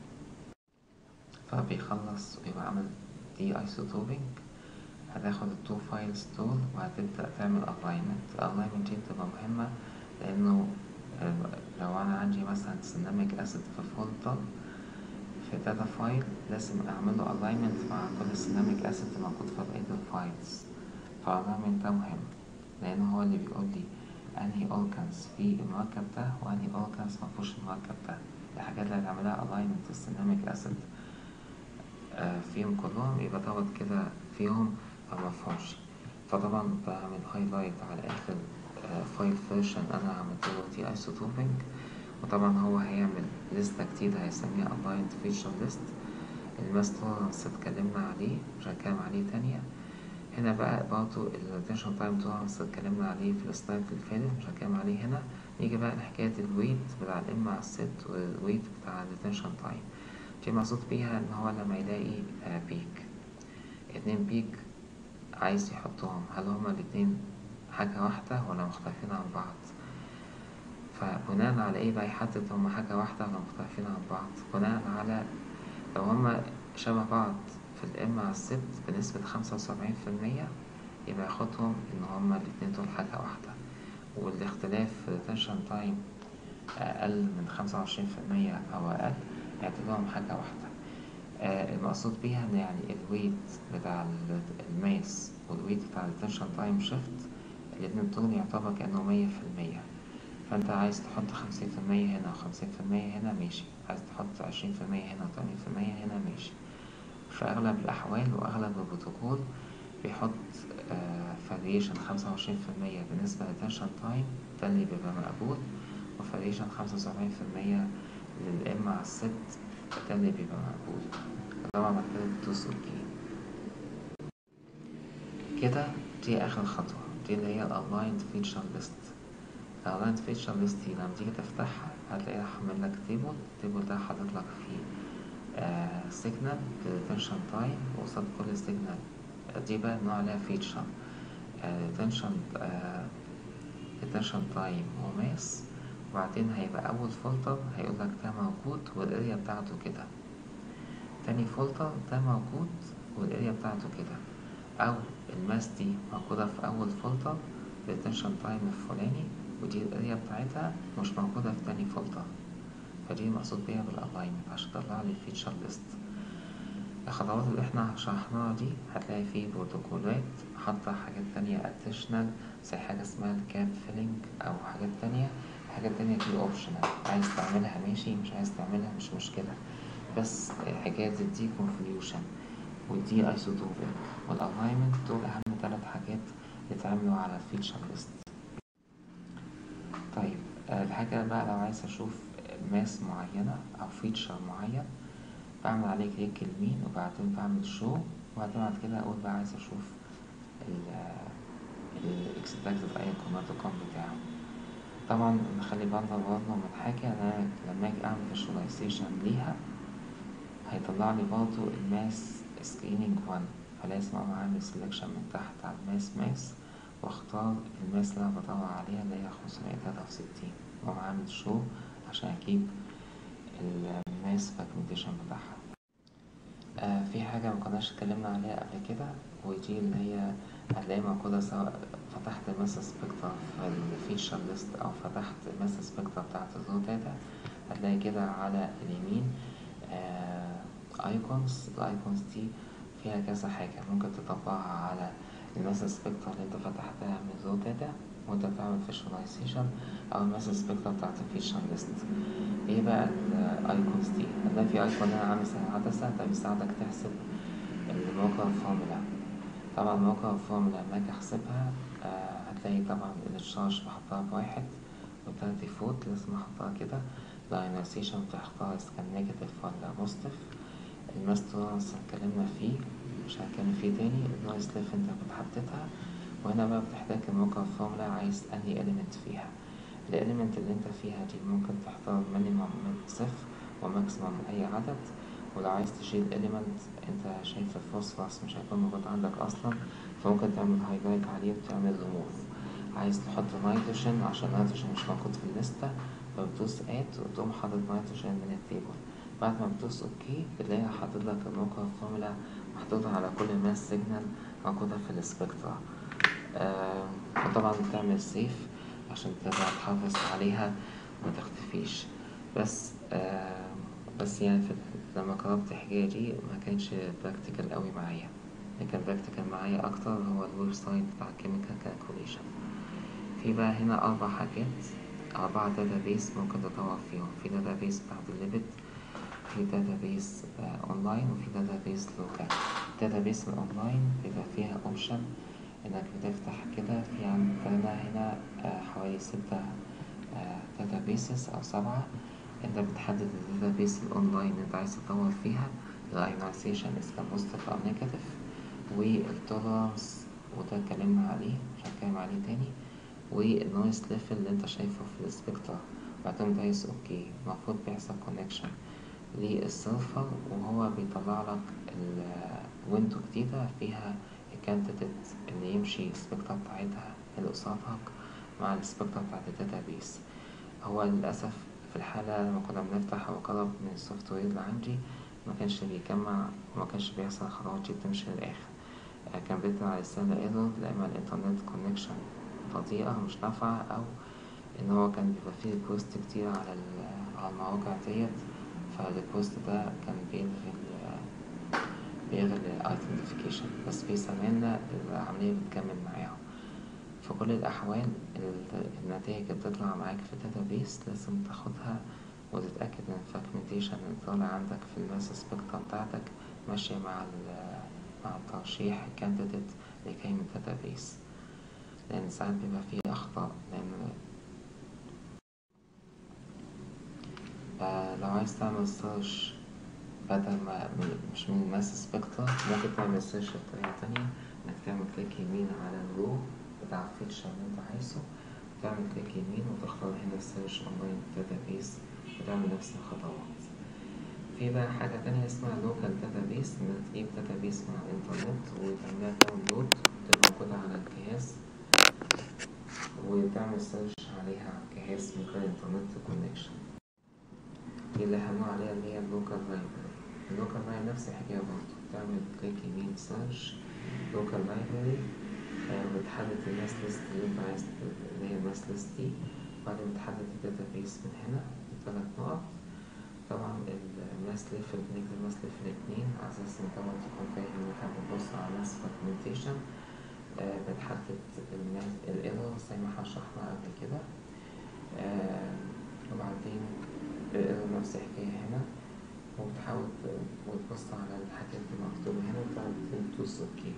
فبيخلص ويبقى عامل دي ايسوتوبينج هتاخد التو فايلز دول وهتبدأ تعمل alignment alignment دي بتبقى مهمة لأنه لو أنا عندي مثلا سيناميك أسيد في فولدر في داتا فايل لازم أعمل له alignment مع كل سيناميك أسيد موجود في بقية الفايلز فalignment ده مهم لأن هو اللي بيقول لي أنهي أوركانز في المركب ده وأنهي أوركانز مفهوش المركب ده الحاجات اللي هتعملها alignment السيناميك أسيد فيهم كلهم يبقى دوت كده فيهم أو مفهومش فطبعا بعمل هايلايت على آخر فايل فيرجن أنا عملت له تي ايسوتوبينج وطبعا هو هيعمل لستة جديدة هيسميها aligned feature list الماس تولرنس اتكلمنا عليه مش هنتكلم عليه تانية هنا بقى برضه الاتنشن تايم تولرنس اتكلمنا عليه في السلايد اللي فاتت مش هنتكلم عليه هنا نيجي بقى لحكاية الويت بتاع الام على الست والويت بتاع الاتنشن تايم دي مقصود بيها ان هو لما يلاقي بيك اتنين بيك عايز يحطهم هل هما الاتنين حاجة واحدة ولا مختلفين عن بعض فبناء على ايه بقى يحدد هما حاجة واحدة ولا مختلفين عن بعض بناء على لو هما شبه بعض في الام على الست بنسبة خمسة وسبعين في المية يبقى ياخدهم ان هما الاتنين دول حاجة واحدة والاختلاف في الاتنشن تايم أقل من خمسة وعشرين في المية أو أقل يعتبرهم حاجة واحدة آه المقصود بيها إن يعني الويت بتاع الماس والويت بتاع التنشن تايم شيفت الاتنين دول يعتبر كأنه مية في المية فأنت عايز تحط خمسين في المية هنا وخمسين في المية هنا ماشي عايز تحط عشرين في المية هنا وتمانين في المية هنا ماشي في أغلب الأحوال وأغلب البروتوكول بيحط فاريشن خمسة وعشرين في المية بالنسبة للتنشن تايم ده اللي بيبقى مقبول وفاريشن خمسة وسبعين في المية للإم على الست ده اللي بيبقى مقبول طبعا بعد كده بتدوس اوكي كده دي آخر خطوة ودي اللي هي الألايند فيتشر ليست الألايند فيتشر ليست دي لما تيجي تفتحها هتلاقيها حامل لك تيبل التيبل ده حاطط لك فيه سيجنال ريتنشن تايم وقصاد كل سيجنال دي بقى نوع عليها فيتشر ريتنشن ريتنشن تايم وماس وبعدين هيبقى أول فلتر هيقول لك ده موجود والاريا بتاعته كده تاني فلتر ده موجود والاريا بتاعته كده أو الماس دي موجودة في أول فلتر ريتنشن تايم الفلاني ودي الاريا بتاعتها مش موجودة في تاني فلتر فدي المقصود بيها بالالاينمنت عشان تطلع لي الفيتشر ليست الخطوات اللي احنا شرحناها دي هتلاقي فيه بروتوكولات حاطة حاجات تانية additional زي حاجة اسمها الكاب فيلينج أو حاجات تانية حاجات تانية دي اوبشنال عايز تعملها ماشي مش عايز تعملها مش مشكلة بس حكاية دي convolution ودي ايسوتوبيك والالاينمنت دول أهم تلات حاجات يتعملوا على الفيتشر ليست طيب الحاجة بقى لو عايز أشوف ماس معينة أو فيتشر معين بعمل عليه كليك يمين وبعدين بعمل شو وبعدين بعد كده أقول بقى عايز أشوف ال expected icon بتاعه طبعا نخلي بالنا برضه من حاجة أنا لما أجي أعمل visualization ليها هيطلع لي برضه الماس سكريننج 1 فلازم أقوم أعمل سelection من تحت على الماس ماس واختار الماس اللي أنا بدور عليها اللي هي خمسمية تلاتة وستين وأقوم عامل شو عشان أجيب الماس فاجمنتيشن بتاعها آه في حاجة مكناش اتكلمنا عليها قبل كده ودي اللي هي هتلاقيها موجودة سواء فتحت الماس سبيكتر في الفيتشر ليست أو فتحت الماس سبيكتر بتاعت الرو داتا هتلاقي كده على اليمين ايكونز الايكونز دي فيها كذا حاجة ممكن تطبقها على الماس سبيكتر اللي انت فتحتها من الرو داتا وانت بتعمل فيجواليزيشن او الماس سبيكتر بتاعت الفيتشر ليست ايه بقى الايكونز دي هتلاقي في ايكون هنا عامل زي عدسة ده بيساعدك تحسب الموقع الفورمولا طبعا موقع الفورمولا لما اجي احسبها آه هتلاقي طبعا التشارج بحطها بواحد وده ديفولت لازم احطها كده الاينايزيشن بتختار اذا كان نيجاتيف ولا بوزيتيف الماس تولرنس اتكلمنا فيه مش هنتكلم فيه تاني النويز ليف انت بتحددها وهنا بقى بتحتاج الموقع الفورمولا عايز انهي element فيها الاليمنت اللي انت فيها دي ممكن تختار مينيمم من صفر وماكسيمم من اي عدد ولو عايز تشيل element انت شايف الفوسفورس مش هيكون موجود عندك اصلا فممكن تعمل هايلايت عليه وتعمل ريموف عايز تحط نيتروجين عشان نيتروجين مش موجود في الليستة فبتدوس اد وتقوم حاطط نيتروجين من التيبل بعد ما بتدوس اوكي بتلاقيها حاطط لك الموقع الفورمولا محطوطة على كل ماس سيجنال موجودة في السبكترا آه وطبعا بتعمل سيف عشان تبقى تحافظ عليها ما تختفيش بس آه بس يعني في لما قربت الحكاية دي ما كانش براكتيكال قوي معايا اللي كان براكتيكال معايا اكتر هو الويب سايت بتاع كيميكال كالكوليشن في بقى هنا اربع حاجات اربعة داتا بيس ممكن تدور فيهم في داتا بيس بتاعت الليبت في داتا بيس اونلاين وفي داتا بيس لوكال الداتا بيس الاونلاين بيبقى فيها اوبشن انك بتفتح كده في عندنا هنا حوالي ستة داتا بيسز او سبعة انت بتحدد الداتا بيس الاونلاين انت عايز تدور فيها الايونايزيشن اذا كان بوزيتيف او نيجاتيف والتولرانس وده اتكلمنا عليه مش هتكلم عليه تاني والنويز ليفل اللي انت شايفه في السبكترا بعدين دايس اوكي المفروض بيحصل كونكشن للسيرفر وهو بيطلع لك الويندو جديدة فيها الكانديديت اللي يمشي السبكترا بتاعتها اللي قصادك مع السبكترا بتاعت الداتابيس هو للأسف في الحالة لما كنا بنفتح أو قرب من السوفت وير اللي عندي ما كانش بيجمع وما كانش بيحصل الخطوات دي بتمشي للآخر كان بيطلع رسالة ايرور لا إما الإنترنت كونكشن بطيئة مش نافعة أو إن هو كان بيبقى فيه ريكوست كتير على على المواقع ديت فالريكوست ده كان بيلغي بيلغي الايدنتيفيكيشن بس في زماننا العملية بتكمل معاهم في كل الأحوال النتائج اللي بتطلع معاك في الداتابيس لازم تاخدها وتتأكد إن الفراجمنتيشن اللي طالع عندك في الماس سبيكترا بتاعتك ماشية مع مع الترشيح الكانديديت اللي جاي من الداتابيس لأن ساعات بيبقى فيه أخطاء لأن آه لو عايز تعمل سيرش بدل ما مش من الماس سبيكترا ممكن تعمل سيرش بطريقة تانية إنك تعمل كليك يمين على الرو بتاع الفيتشر اللي انت عايزه تعمل كليك يمين وتختار هنا سيرش اونلاين داتابيس وتعمل نفس الخطوات في بقى حاجة تانية اسمها لوكال داتابيس انك تجيب داتابيس من على الانترنت وتعملها داونلود تبقى موجودة على الجهاز وتعمل سيرش عليها على الجهاز من غير انترنت كونكشن دي اللي هنقول عليها اللي هي اللوكال لايبراري اللوكال لايبراري نفس الحكاية برضه تعمل كليك يمين سيرش لوكال لايبراري بتحدد الماس ليست اللي انت عايز اللي هي الماس ليست دي وبعدين بتحدد الداتابيس من هنا بثلاث نقط طبعا الماس ليف بنكتب الماس ليف الاتنين على اساس ان طبعا تكون فاهم ان احنا بنبص على ماس فراجمنتيشن آه بتحدد الايرور زي ما احنا شرحنا قبل كده آه وبعدين الايرور نفس الحكاية هنا وبتحاول وتبص على الحاجات اللي مكتوبة هنا وتعمل توصل اوكي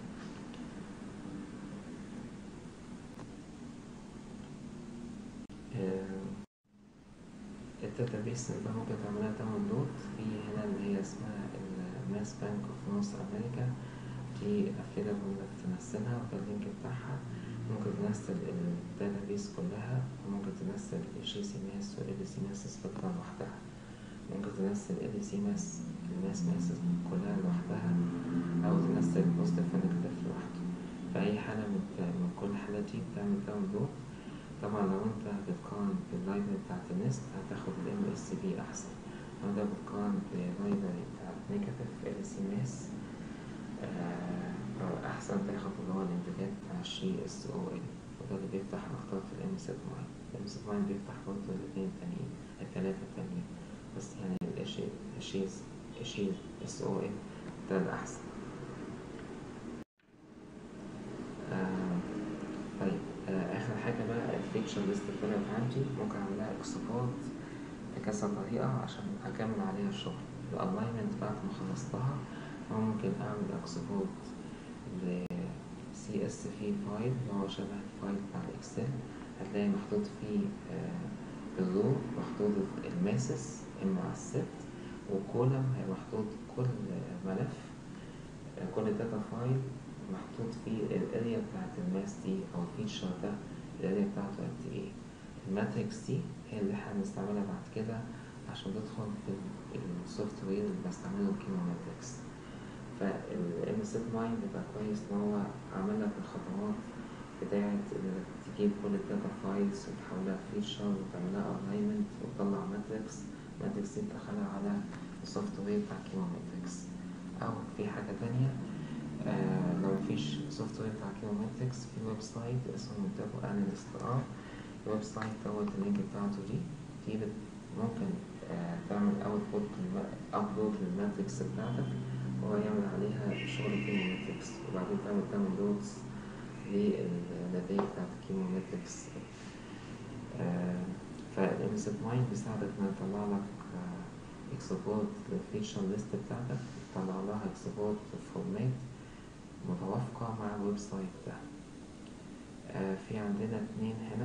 الداتابيس اللي ممكن تعملها داونلود في هنا اللي هي اسمها الماس بانك اوف نورث امريكا دي افيلابل انك تنزلها وده اللينك بتاعها ممكن تنزل الداتابيس كلها وممكن تنزل الجي سي ماس وال سي ماس سبيكترا لوحدها ممكن تنزل ال سي ماس الماس ماس كلها لوحدها او تنزل بوزيتيف ونيجاتيف لوحده في اي حالة من, من كل الحالات دي بتعمل داونلود طبعا لو انت بتقارن باللايبرري بتاعت النست هتاخد ال ام اس بي احسن لو انت بتقارن باللايبرري بتاعت نيجاتيف ال سي ام اس احسن تاخد اللي هو الانتاجات بتاع الشي اس او ال وده اللي بيفتح مختار في الام سيت ماين الام سيت ماين بيفتح برضه الاثنين التانيين التلاتة التانيين بس يعني الشي الشي الشي اس او ال ده الاحسن آه طيب آه اخر حاجة بقى الفيتشر ليست اللي طلعت عندي ممكن اعملها اكسبورت بكذا طريقة عشان اكمل عليها الشغل الالاينمنت بعد ما خلصتها ممكن اعمل اكسبورت ل CSV فايل اللي هو شبه الفايل بتاع الاكسل هتلاقي محطوط فيه آه الرو محطوط الماسس اما على الست وكولم هي محطوط كل ملف آه كل داتا فايل محطوط فيه الاريا بتاعت الماس دي او الفيتشر ده الاريا بتاعته قد ايه الماتريكس دي هي اللي احنا بنستعملها بعد كده عشان تدخل في السوفت وير اللي بستعمله كيموماتريكس فالام سيت ماين بيبقى كويس ان هو عامل لك الخطوات بتاعت انك تجيب كل الداتا فايلز وتحولها فيتشر وتعملها الاينمنت وتطلع ماتريكس ماتريكس دي تدخلها على السوفت وير بتاع كيموماتريكس او في حاجة تانية آه لو مفيش سوفت وير بتاع كيموماتريكس في ويب سايت اسمه مونتاجو اناليست ار الويب سايت دوت اللينك بتاعته دي دي ممكن آه تعمل اوتبوت ابلود للماتريكس بتاعتك وهو يعمل عليها شغل كيموماتريكس وبعدين تعمل داونلودز للنتائج بتاعت الكيموماتريكس آه فالام سيت ماين بيساعدك انه يطلع لك اكسبورت للفيتشر ليست بتاعتك يطلع لها اكسبورت فورمات متوافقة مع الويب سايت ده آه في عندنا اتنين هنا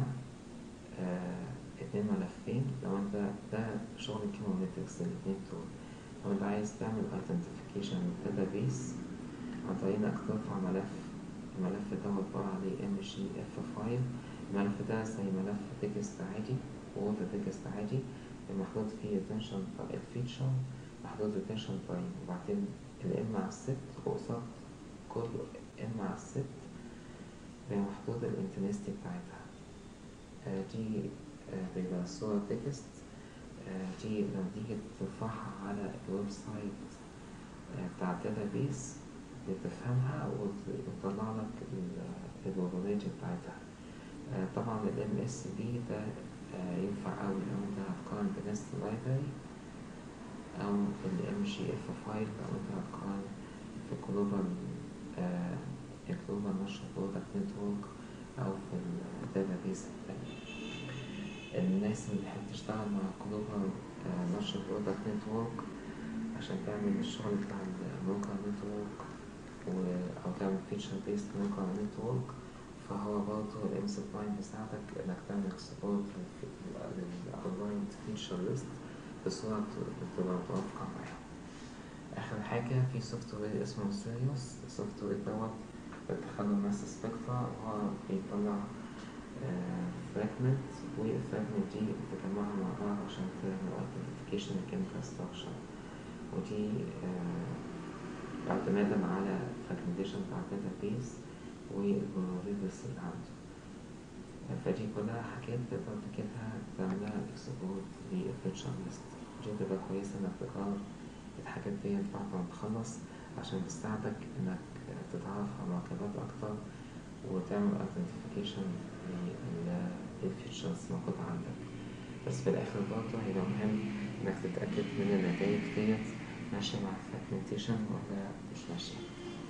آه اتنين ملفين لو انت ده شغل الكيموماتريكس الاتنين دول لو انت عايز تعمل authentication database عن طريق انك ترفع ملف الملف ده عبارة عليه mgf فايل الملف ده زي ملف تكست عادي وورد تكست عادي محطوط فيه attention الفيتشر محطوط attention time وبعدين الام على الست وقصاد كل ام على الست محطوط الانتنستي بتاعتها آه دي آه بيبقى صورة تكست دي لما تيجي ترفعها على الويب سايت بتاع الداتابيس بتفهمها وتطلع لك البروبابيلتي بتاعتها طبعا ال MS بي ده ينفع أوي لو انت هتقارن بنست لايبراري أو ال MGF فايل لو انت هتقارن في جلوبال الجلوبال نشر برودكت نتورك أو في الداتابيس التانية الناس اللي بتحب تشتغل مع جلوبال نشر برودكت نتورك عشان تعمل الشغل بتاع الموقع نتورك أو تعمل فيتشر بيست موقع نتورك فهو برضه الام سي باين بيساعدك انك تعمل اكسبورت للاونلاين فيتشر ليست بصورة بتبقى متوافقة معاهم آخر حاجة في سوفت وير اسمه سيريوس السوفت وير دوت بتدخله ماس سبكترا وهو بيطلع فراجمنت والفراجمنت دي بتجمعها مع بعض عشان تعمل ايدنتيفيكيشن للكيميكال ستراكشر ودي آه، اعتمادا على فراجمنتيشن بتاع الداتا بيس والفولنربيلتيز اللي عنده فدي كلها حاجات تقدر تجيبها تعملها اكسبورت للفيتشر ليست دي بتبقى كويسة انك تقرا الحاجات دي بعد ما تخلص عشان تساعدك انك تتعرف على مركبات اكتر وتعمل identification للفيتشرز موجودة عندك بس في الآخر برضه هيبقى مهم إنك تتأكد من النتائج ديت ماشية مع الفراجمنتيشن ولا مش ماشية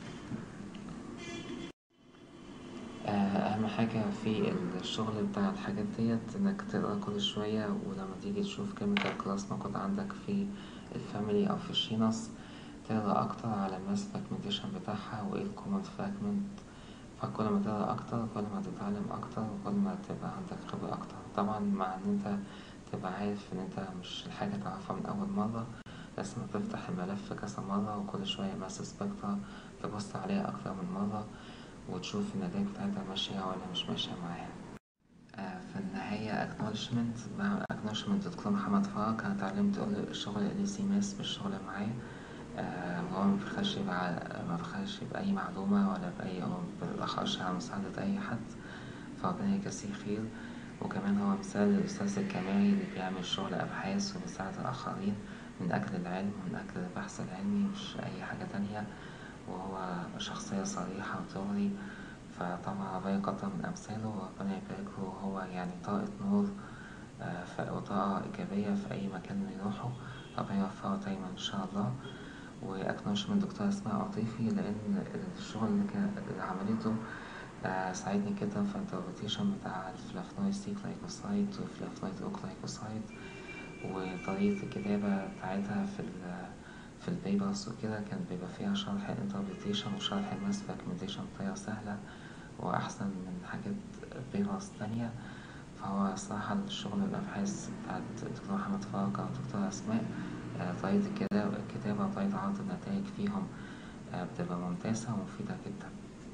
آه، أهم حاجة في الشغل بتاع الحاجات ديت إنك تقرا كل شوية ولما تيجي تشوف كيميكال كلاس موجود عندك في الفاميلي أو في الشينس تقرا أكتر على الماس فراجمنتيشن بتاعها وإيه الكومن فراجمنت فكل ما تقرا أكتر كل ما تتعلم أكتر وكل ما تبقى عندك خبرة أكتر طبعا مع إن أنت تبقى عارف إن أنت مش الحاجة تعرفها من أول مرة لازم تفتح الملف كذا مرة وكل شوية ماس سبكترا تبص عليها أكتر من مرة وتشوف النتائج بتاعتها ماشية ولا مش ماشية معاها آه، في النهاية acknowledgement مع acknowledgement دكتور محمد فرج أنا اتعلمت الشغل اللي سي ماس بالشغل معاه آه، وهو مبيخلش يبقى مبيخلش بأي معلومة ولا بأي أو مبيتأخرش على مساعدة أي حد فربنا يجازيه خير وكمان هو مثال للأستاذ الجامعي اللي بيعمل شغل أبحاث وبيساعد الآخرين من أجل العلم ومن أجل البحث العلمي مش أي حاجة تانية وهو شخصية صريحة وتغري فطبعا ربنا يقدر من أمثاله وربنا يبارك له وهو يعني طاقة نور آه، ف- وطاقة إيجابية في أي مكان يروحه ربنا يوفقه دايما إن شاء الله وأكنوش من دكتورة اسماء عاطفي لأن الشغل اللي, كان اللي عملته آه، ساعدني جدا في الانتربريتيشن بتاع الفلافونويد سي جلايكوسايد والفلافونويد او جلايكوسايد وطريقة الكتابة بتاعتها في ال في البيبرز وكده كان بيبقى فيها شرح الانتربريتيشن وشرح الماس فراجمنتيشن بطريقة سهلة وأحسن من حاجات بيبرز تانية فهو صراحة الشغل الأبحاث بتاعت الدكتور محمد فرج أو الدكتورة أسماء آه، طريقة الكتابة الكتابة وطريقة عرض النتائج فيهم آه، بتبقى ممتازة ومفيدة جدا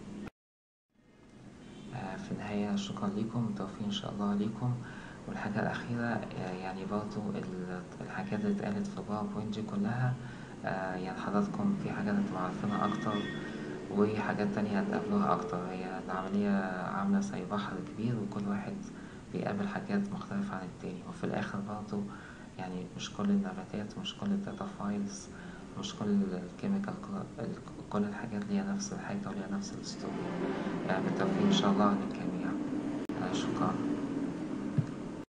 آه، في النهاية شكرا لكم بالتوفيق إن شاء الله ليكم والحاجة الأخيرة آه، يعني برضو ال- الحاجات اللي اتقالت في باوربوينت دي كلها آه، يعني حضراتكم في حاجات هتبقوا عارفينها أكتر وحاجات تانية هتقابلوها أكتر هي العملية عاملة زي بحر كبير وكل واحد بيقابل حاجات مختلفة عن التاني وفي الآخر برضو يعني مش كل النباتات مش كل الداتا فايلز مش كل الكيميكال كل الحاجات ليها نفس الحاجة وليها نفس الستوري بالتوفيق إن شاء الله للجميع آه، شكرا